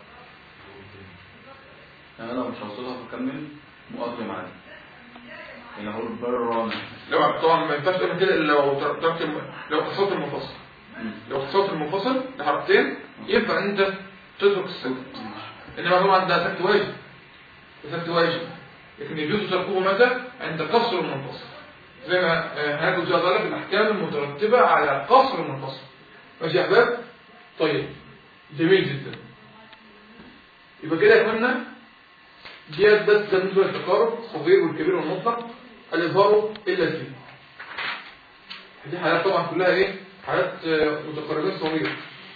يعني انا مش هوصلها فكمل مقدم عادي يعني هقول برامج لو طبعا ما ينفعش تعمل كده الا لو تركت الم... لو قصرت المنفصل لو قصرت المنفصل لحركتين ينفع ان انت تترك السكت انما طبعا ده سكت واجب ده سكت واجب لكن يجوز تركه متى عند قصر المنفصل زي ما آه، هناخد ان شاء الله في الاحكام المترتبه على قصر المنفصل ماشي يا احباب طيب جميل جدا يبقى كده يا اخوانا ديت بس ده بالنسبه للتقارب الصغير والكبير والمطلق الاظهار الا فيه دي حالات طبعا كلها ايه حالات آه، متقاربين صغير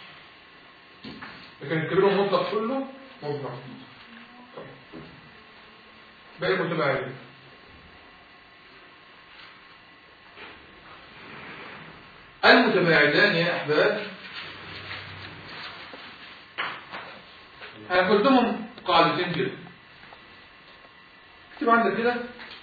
لكن الكبير والمطلق كله مظهر طيب. باقي المتباعدين المتباعدان يا احباب هناخد لهم قاعدتين كده اكتب عندك كده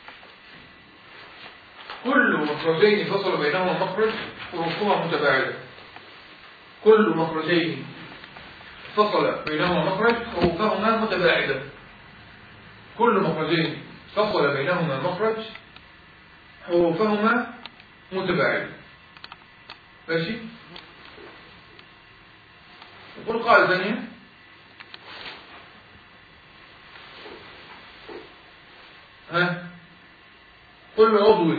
كل مخرجين فصل بينهما مخرج حروفهما متباعدة كل مخرجين فصل بينهما مخرج حروفهما متباعدة كل مخرجين فصل بينهما مخرج حروفهما متباعدة ماشي نقول قاعدة ثانية ها كل عضو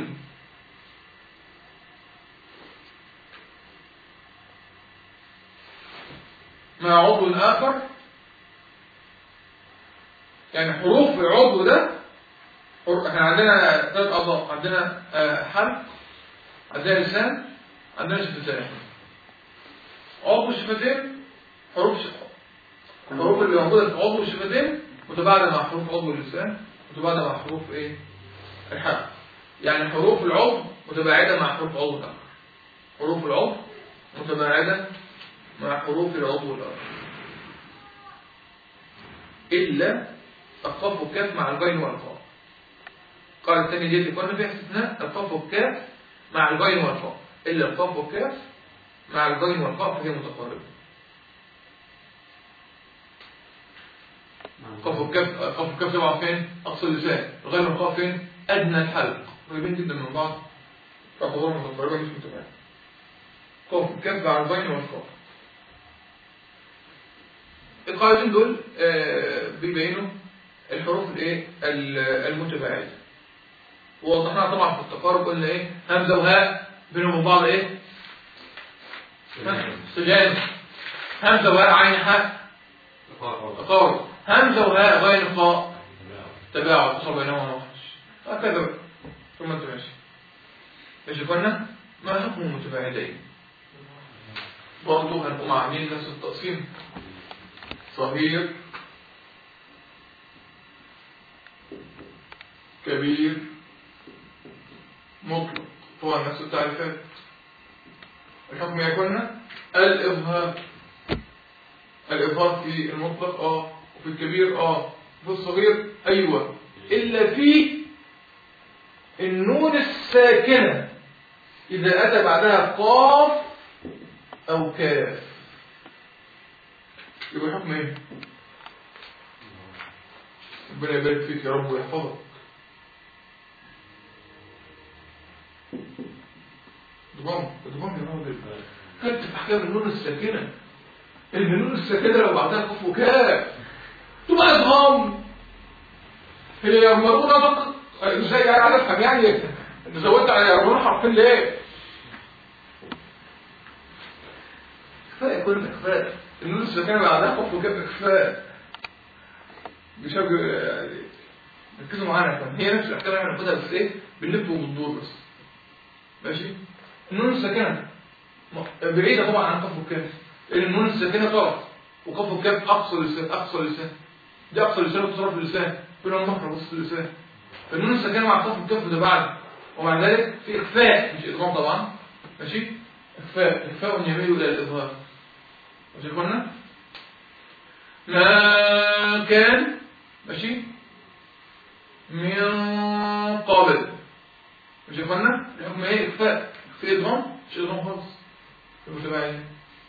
مع عضو آخر يعني حروف العضو ده حر- احنا عندنا ثلاث أعضاء عندنا آه، حلق عندنا لسان عندنا شفتين عضو الشفتين حروف ش... الحروف اللي موجودة في عضو الشفتين متباعدة مع حروف عضو اللسان متباعدة مع حروف ايه الحلق يعني حروف العضو متباعدة مع حروف عضو الآخر حروف العضو متباعدة مع حروف العضو الآخر إلا القاف والكاف مع الغين والقاف قال الثاني دي اللي كنا فيها استثناء القاف والكاف مع الغين والقاف إلا القاف والكاف مع الغين والقاف فهي متقاربة قاف والكاف قاف والكاف طبعا فين؟ أقصى اللسان الغين والقاف فين؟ أدنى الحلق قريبين جدا من بعض فحضورهم متقاربة مش متباعدة قاف والكاف مع الغين والقاف القاعدتين دول آه، بيبينوا الحروف الايه ال- المتباعده ووضحناها طبعا في التقارب قلنا ايه همزه وهاء بينهم وبين بعض ايه سجان همزه وهاء عين حاء تقارب همزه وهاء غين خاء تباعد تصل بينهما مخرج هكذا بقى. ثم انت ماشي ماشي قلنا ما حكم المتباعدين برضه هنقوم عاملين نفس التقسيم صغير كبير مطلق طبعا نفس التعريفات الحكم يكون الإظهار الإظهار في المطلق اه وفي الكبير اه وفي الصغير أيوة إلا في النون الساكنة إذا أتى بعدها قاف أو كاف يبقى الحكم إيه؟ ربنا يبارك فيك يا رب ويحفظك ضم ضم يا راجل كانت في احكام النون الساكنه ان النون الساكنه لو بعدها قاف وكاف تبقى ادغام هي يمرون فقط ازاي يعني عارف افهم يعني انت زودت على يمرون حرفين ليه كفايه كل كفايه النون الساكنه بعدها قاف وكاف كفايه مش هبقى يعني ركزوا معانا كمان هي نفس الاحكام اللي هناخدها بس ايه بنلف وبندور بس ماشي النون الساكنه بعيدة طبعا عن قف الكاف لأن النون الساكنة طرف وقف الكاف أقصى لسان أقصى لسان دي أقصى لسان وتصرف اللسان كلهم مخرج وسط اللسان فالنون الساكنة مع قف الكاف ده بعد ومع ذلك في إخفاء مش إدغام طبعا ماشي إخفاء إخفاء يميل إلى الإظهار ماشي يا إخوانا ما كان ماشي من قبل مش يا إخوانا الحكم إيه إخفاء في إدغام مش إدغام خالص المتابعين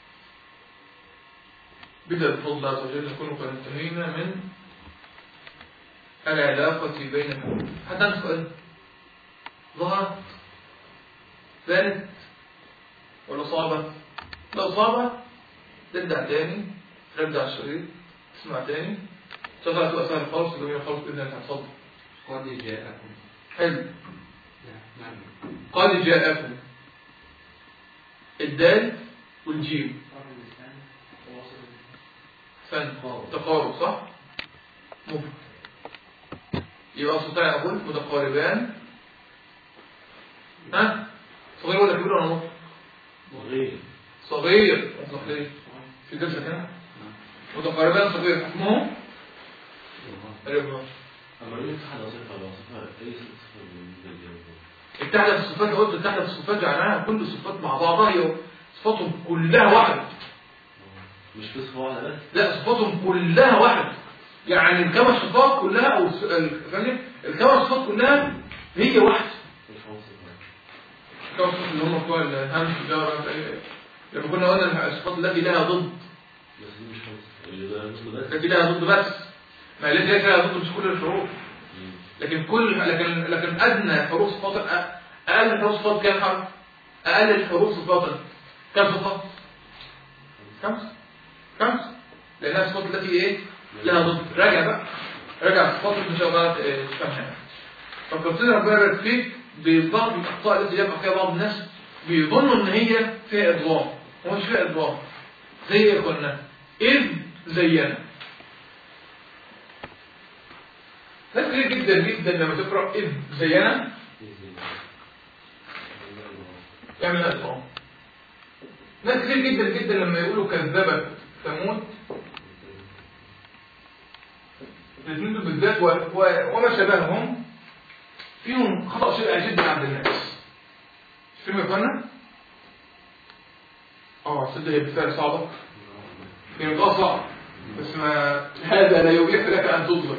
بدأ بفضل الله عز وجل نكون قد انتهينا من العلاقة بين الحروف حتى نسأل ظهرت بانت ولا صعبة لو صعبة ترجع تاني ترجع الشريط تسمع تاني تطلع تبقى سهل خالص جميل خالص بإذن الله هتفضل قد جاءكم حلو نعم قد جاءكم الدال والجيم فن تقارب صح مفرد يبقى صوتين اقول متقاربان ها صغير ولا كبير ولا مفرد وغير صغير مطلق ليه في جلسه هنا متقاربان صغير حكمهم الابهار أما ليه اتحد وصفة ولا وصفة أي صفة من الجنة اتحدت الصفات قلت اتحدت الصفات جعلناها كل الصفات مع بعضها هي صفاتهم كلها واحد مش في صفة واحدة بس لا صفاتهم كلها واحد يعني الخمس صفات كلها او الس- ال- فاهمني الخمس صفات كلها هي واحدة مش خمس صفات الخمس صفات اللي هم بتوع الهمس والجار لما كنا قلنا الصفات التي لها ضد بس دي مش خمس صفات اللي ده نص بس التي لها ضد بس ما التي لها ضد مش كل الحروف مم. لكن كل لكن لكن ادنى حروف صفات أ- اقل حروف صفات كام حرف اقل الحروف صفات كم صفات خمس خمس لانها الصفات التي ايه لها ضد راجع بقى راجع الصفات ان شاء الله ت- تفهمها فكرتنا ربنا يبارك فيك ببعض الاخطاء التي يقع فيها بعض الناس بيظنوا ان هي فيها ادغام هو مش فيها ادغام زي ايه قلنا اذ زينا ناس كتير جدا جدا لما تقرا اذ زينا يعمل ادغام ناس كتير جدا جدا لما يقولوا كذبت ثمود الاثنين دول بالذات و... و... وما شابههم فيهم خطأ شائع جدا عند الناس مش فيهم يا اخوانا؟ اه صدق هي بالفعل صعبة هي بتبقى صعب بس ما هذا لا يبيح لك ان تظلم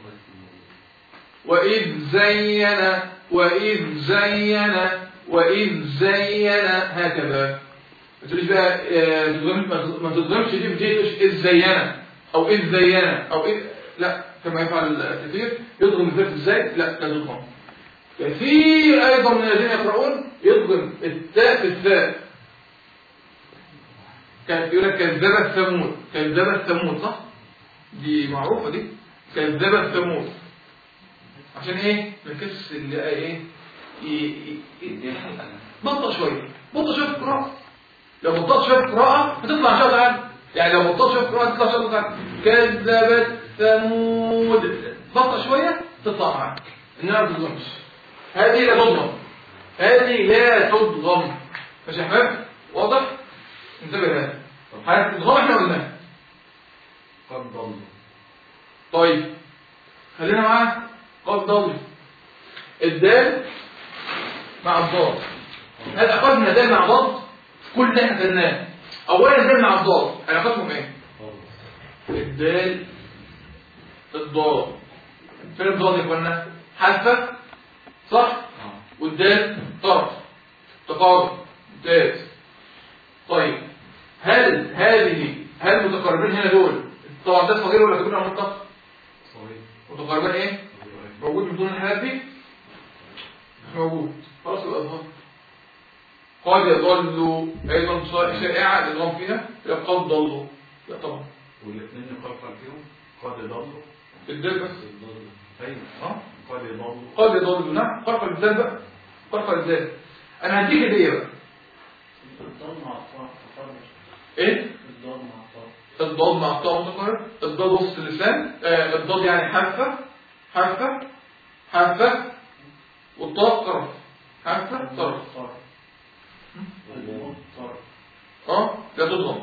وإذ زين وإذ زين وإذ زين هكذا ما تقوليش بقى آه، تضغمش- ما تض- ما تضغمش دي بتقولش إذ زين أو إذ زين أو إذ لا كما يفعل كثير يضغم الذات ازاي لا لا تضغم كثير أيضا من الذين يقرؤون يضغم التاء في الثاء كان يقول لك كذبت ثمود كذبت ثمود صح دي معروفة دي كذبت ثمود عشان ايه نكس اللي ايه ي- ي- ي- بطأ شوية بطأ شوية في القراءة لو بطأت شوية في القراءة هتطلع ان شاء الله تعالى يعني لو بطأت شوية في القراءة هتطلع ان شاء الله تعالى كذبت ثمود بطأ شوية تطلع معاك انها ما تضغمش هذه لا تضغم هذه لا تضغم ماشي يا احمد واضح انتبه لها طب حضرتك تضغم احنا قلناها قد ضل طيب خلينا معاه قد ضل الدال مع الضاد هل اخذنا دال مع ضاد كل اللي احنا خدناه اولا الدال مع الضاد علاقتهم ايه الدال الضاد فين الضاد يا اخوانا حذفه صح اه والدال طرف تقارب ممتاز طيب هل هذه هل المتقاربين هنا دول طبعا ده صغير ولا كبير ولا منطق صغير متقاربين ايه موجود بدون الحالات دي مش موجود خلاص يبقى اظهر قد يضل ايضا صائغ شائعه الادغام فيها يبقى قد ضلوا لا طبعا والاثنين يقلقل فيهم قد يضلوا الدال بس ايوه اه قد يضلوا قد يضل نعم قرقل الدال بقى قرقل الدال انا هديك هديه بقى الضاد مع الطاء تقرب ايه الضاد مع الطاء الضاد مع الطاء متقارب الضاد وسط اللسان آه الضاد يعني حرفه حرفه حرفه والطاء طرف حرفه طرف طرف والنون طرف اه لا تضغم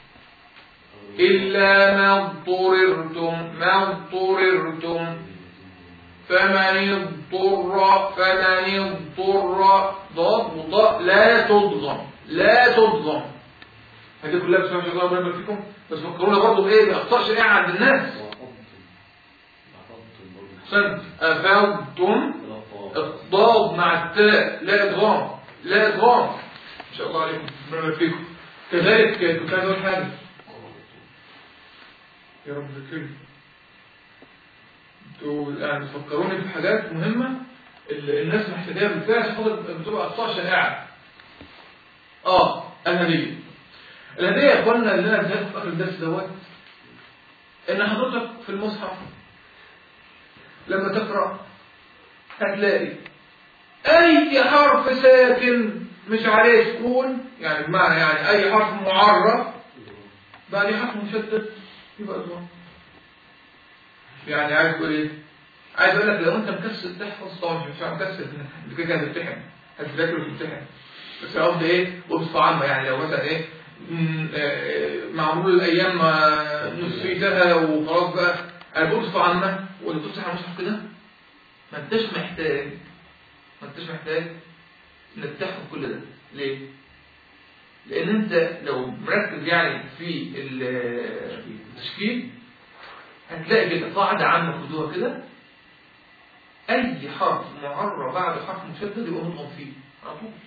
إلا ما اضطررتم ما اضطررتم فمن اضطر فمن اضطر ضاد وطاء لا تضغم لا تضغم هذه كلها بسم الله الرحمن الرحيم فيكم بس فكرونا برضه بايه باخطاء شائعه عند الناس احسنت افوتم الضاد مع التاء لا ادغام لا ادغام ان شاء الله عليكم ربنا يبارك فيكم كذلك كنت عايز اقول حاجه يا رب ذكرني انتوا يعني بتفكروني في حاجات مهمه ال- الناس محتاجاها بالفعل عشان خاطر بتبقى اخطاء شائعه اه الهديه الهديه يا اخوانا اللي انا اديتها في اخر الدرس دوت ان حضرتك في المصحف لما تقرا هتلاقي اي حرف ساكن مش عليه سكون يعني بمعنى يعني اي حرف معرف بعد حرف مشدد يبقى ادغام يعني عايز تقول ايه عايز اقول لك لو انت مكسل تحفظ طبعا مش مكسل انت كده كده هتمتحن هتذاكر وتمتحن بس قصدي ايه وبصفه عامه يعني لو مثلا ايه م- آه، معمول الايام ما نسيتها وخلاص بقى انا بقول بصفه عامه وانت تفتح المصحف كده ما انتش محتاج ما انتش محتاج انك تحفظ كل ده ليه؟ لان انت لو مركز يعني في التشكيل هتلاقي كده قاعدة عامة خدوها كده أي حرف معرى بعد حرف مشدد يبقى مضغم فيه على طول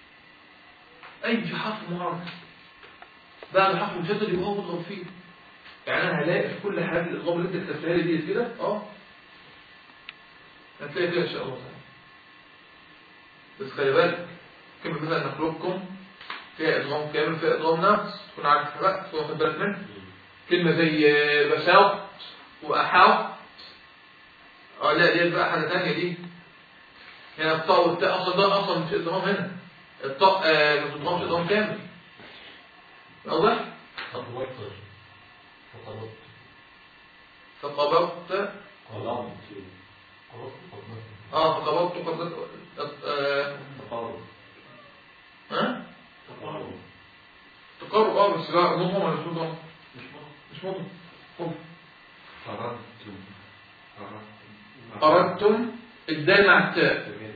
أي حرف معرى بعد حرف مشدد يبقى هو مضغم فيه يعني أنا هلاقي في كل حاجات الإضغام اللي أنت كتبتها لي دي كده أه هتلاقي كده إن شاء الله تعالى بس خلي بالك كلمة مثلا نخلقكم فيها إضغام كامل فيها إضغام ناقص تكون عارف بقى تكون واخد بالك منه كلمة زي بساط وأحاط اه لا دي بقى حاجة تانية دي هنا الطاء والتاء أصلا ده أصلا مش إضغام هنا الطاء آه، ما بتضغمش إضغام كامل واضح؟ فقبضت فقبضت فقبضت قلمت قبضت قبضت اه فقبضت قبضت آه، تقارب ها؟ تقارب تقرب اه بس لا مضغم ولا مش مضغم؟ مش مهم مش مضغم خب. أردتم أردتم أردتم الدال مع التاء تمام.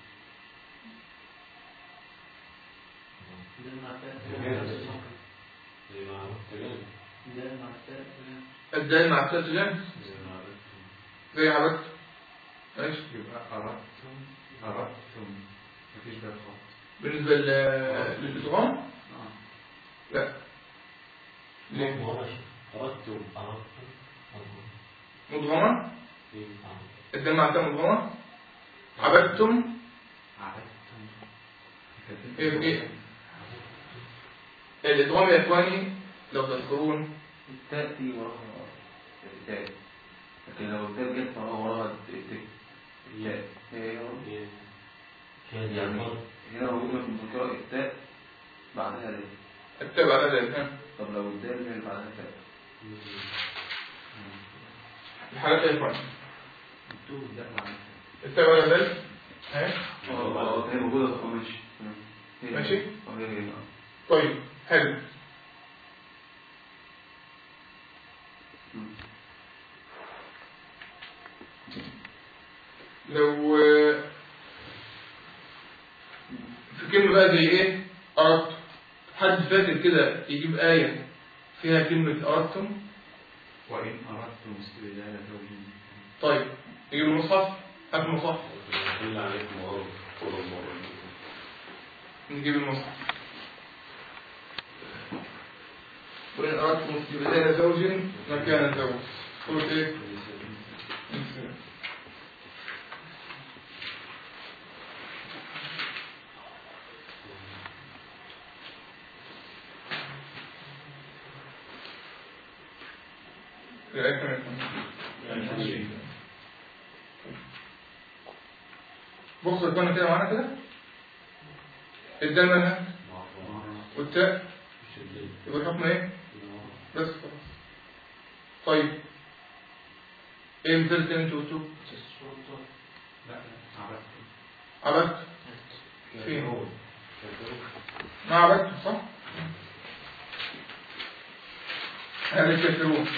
ده مع التاء زي ما عملت ده مع التاء الدال مع التاء تجانس زي ما عملت زي عبدت ماشي يبقى أردتم أردتم مفيش ده خالص بالنسبة لل- للإدغام آه. لا ليه؟ مهرش أردت أردت مضغمة في الدال مع التاء مضغمة عبدتم عبدتم إيه إيه الإدغام يا إخواني لو تذكرون التاء دي وراها التاء لكن لو التاء جت وراها وراها التاء التاء هي كان يعني يقول هنا موجودة في المذكرة التاء بعدها ليه التاء بعد ذلك ها؟ طب لو الدال هي اللي بعدها تاء الحالات يا إخواني مكتوب ده مع التاء بعد ذلك ها؟ اه هي موجودة في ماشي هي- ماشي. اه هي هي طيب حلو لو آه، في كلمة بقى زي ايه أردت حد فاكر كده يجيب آية فيها كلمة أردتم وإن أردتم استبدال زوج طيب يجيب المصحف هات المصحف إلا عليكم وغرب قولوا الله نجيب المصحف وإن أردتم استبدال زوج مكان زوج سورة إيه؟ النساء. الآية كام يا فندم؟ بصوا الكون كده معانا كده الدال مالها والتاء يبقى الحكم ايه بس خلاص طيب ايه مثال تاني انتوا قلتوه لا لا عرفتم عبدت فين ما عبدت صح هذا الكافرون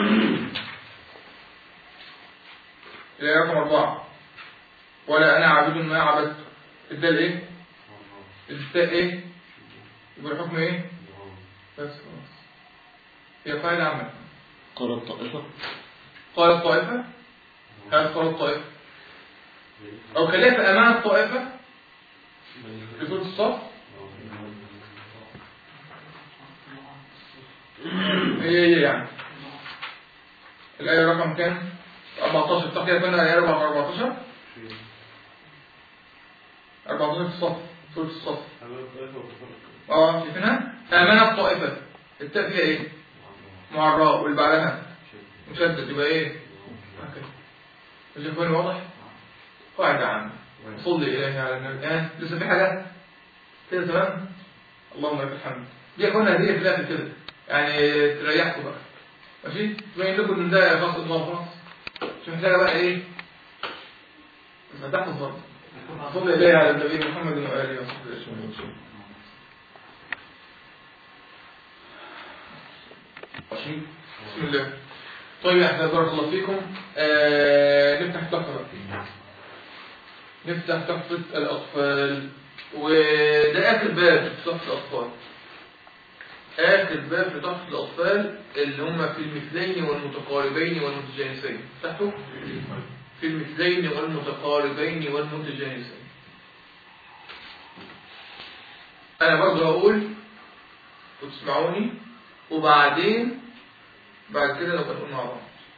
الآية رقم أربعة ولا أنا عابد ما عبدت الدال إيه؟ التاء إيه؟ يبقى الحكم إيه؟ بس خلاص هي قاعدة عامة قال الطائفة قال الطائفة هذا قال الطائفة أو خليها في أمان الطائفة في سورة الصف هي هي يعني الآية رقم كام؟ 14 تقي كنا الآية رقم 14 14 في الصف سورة الصف اه شايفينها؟ آمنت الطائفة التاء فيها ايه؟ مع الراء واللي بعدها مشدد يبقى ايه؟ هكذا مش يكون واضح؟ قاعدة عامة صلي إليه على النبي آه لسه في حاجة؟ كده تمام؟ اللهم لك الحمد دي يكون هدية في الآخر كده يعني تريحكم بقى ماشي؟ تبين لكم إن ده خاص الله خلاص مش محتاجة بقى إيه؟ بس هتحفظ برضه صلي إليه على النبي محمد وآله وصحبه أجمعين ماشي؟ بسم الله طيب يا أحباب بارك الله فيكم آه نفتح تحفة بقى نفتح تحفة الأطفال وده آخر باب في تحفة الأطفال آخر باب في تحفة الأطفال اللي هم في المثلين والمتقاربين والمتجانسين تحته في المثلين والمتقاربين والمتجانسين أنا برضه هقول وتسمعوني وبعدين بعد كده نبقى نقول مع بعض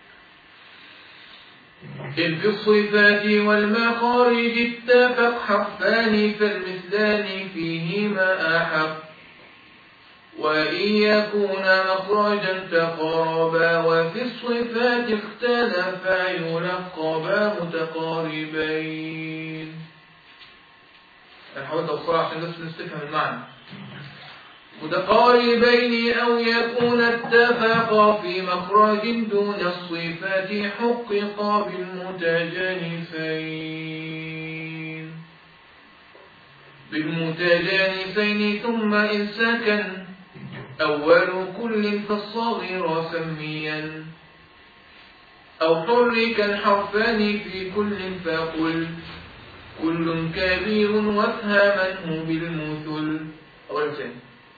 إن في الصفات والمخارج اتفق حرفان فالمثلان فيهما أحق وإن يكون مخرجا تقاربا وفي الصفات اختلفا يلقبا متقاربين أنا حاولت أوصلها عشان بس نستفهم المعنى متقاربين أو يكون اتفقا في مخرج دون الصفات حققا بالمتجانسين بالمتجانسين ثم إن سكن أول كل فالصغير سميا أو حرك الحرفان في كل فقل كل كبير وافهمنه بالمثل أولا ثاني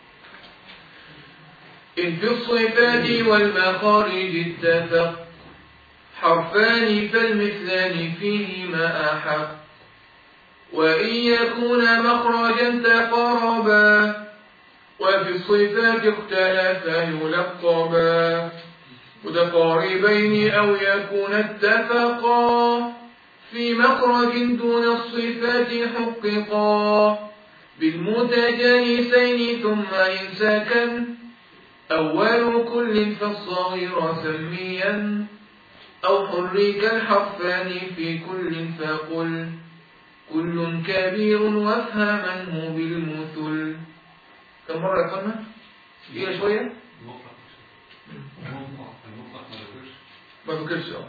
إن في الصفات والمخارج اتفق حرفان فالمثلان فيهما أحق وإن يكون مخرجا تقاربا وفي الصفات اختلفا يلقبا متقاربين أو يكون اتفقا في مخرج دون الصفات حققا بالمتجانسين ثم إن سكن أول كل فالصغير سميا أو حرك الحرفان في كل فقل كل كبير وافهمنه بالمثل كم مرة يا قلنا؟ دقيقة شوية؟ المطلق المطلق المطلق ما ذكرش ما فكرش اه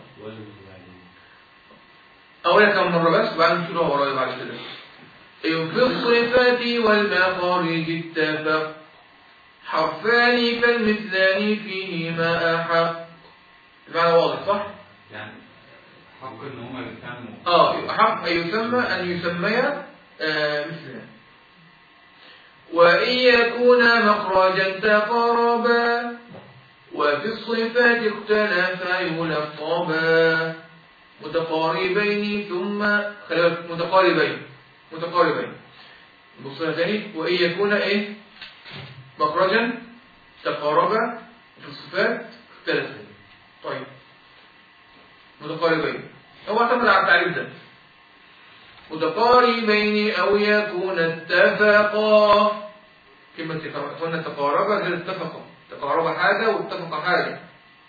أولا كم مرة بس وبعدين نشوفها ورايا بعد كده إن في الصفات والمخارج اتفق حرفان فالمثلان فيهما أحق المعنى واضح صح؟ يعني حق ان هما يفهموا اه يبقى حق أن يسمى أن يسميا آه مثلان وإن يكون مخرجا تقاربا وفي الصفات اختلفا يلقبا متقاربين ثم خلي بالك، متقاربين متقاربين بص لها تاني وإن يكون إيه مخرجا تقاربا في الصفات اختلفا طيب متقاربين هو اعتمد على التعريف ده متقاربين أو يكون اتفقا كلمة قلنا تقاربا غير اتفقا تقارب حاجة واتفق حاجة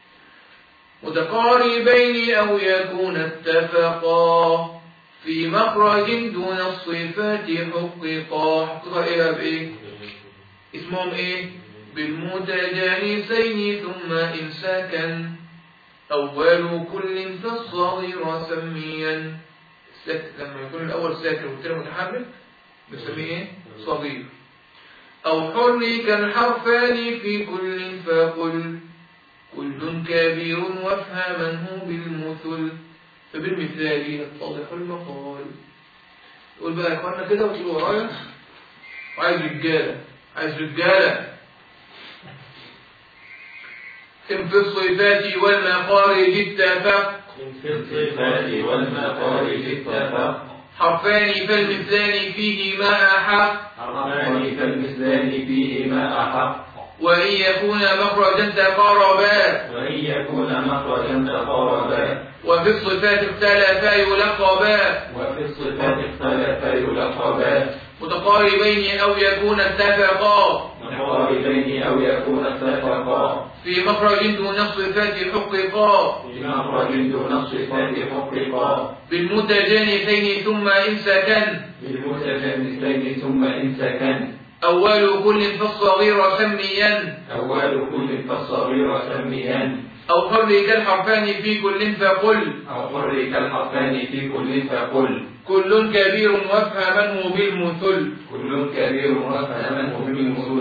متقاربين أو يكون اتفقا في مخرج دون الصفات حققا حققا إيه بإيه اسمهم إيه بالمتجانسين ثم إن سكن أول كل فالصغير سميا ساك- لما يكون الأول ساكن والثاني متحرك بنسميه إيه؟ صغير أو حرك الحرفان في كل فقل كل كبير وافهمنه بالمثل فبالمثال يتضح المقال يقول بقى يا اخوانا كده وتقول ورايا وعايز رجاله عايز رجاله إن في الصفات والمخارج اتفق في الصفات والمخارج اتفق حرفان فالمثلان فيهما أحق حرفان كالمثلان فيهما أحق وإن يكون مخرجا تقاربا وإن يكون مخرجا تقاربا وفي الصفات اختلفا يلقبا وفي الصفات اختلفا يلقبا متقاربين أو يكون اتفقا مقاربين أو يكون اتفقا في مخرج دون الصفات حققا في مخرج دون الصفات حققا بالمتجانسين ثم إن سكن بالمتجانسين ثم إن سكن أول كل فالصغير سميا أول كل فالصغير سميا أو حرك الحرفان في كل فقل أو حرك الحرفان في كل فقل كل كبير وافهمنه بالمثل كل كبير وفهمه بالمثل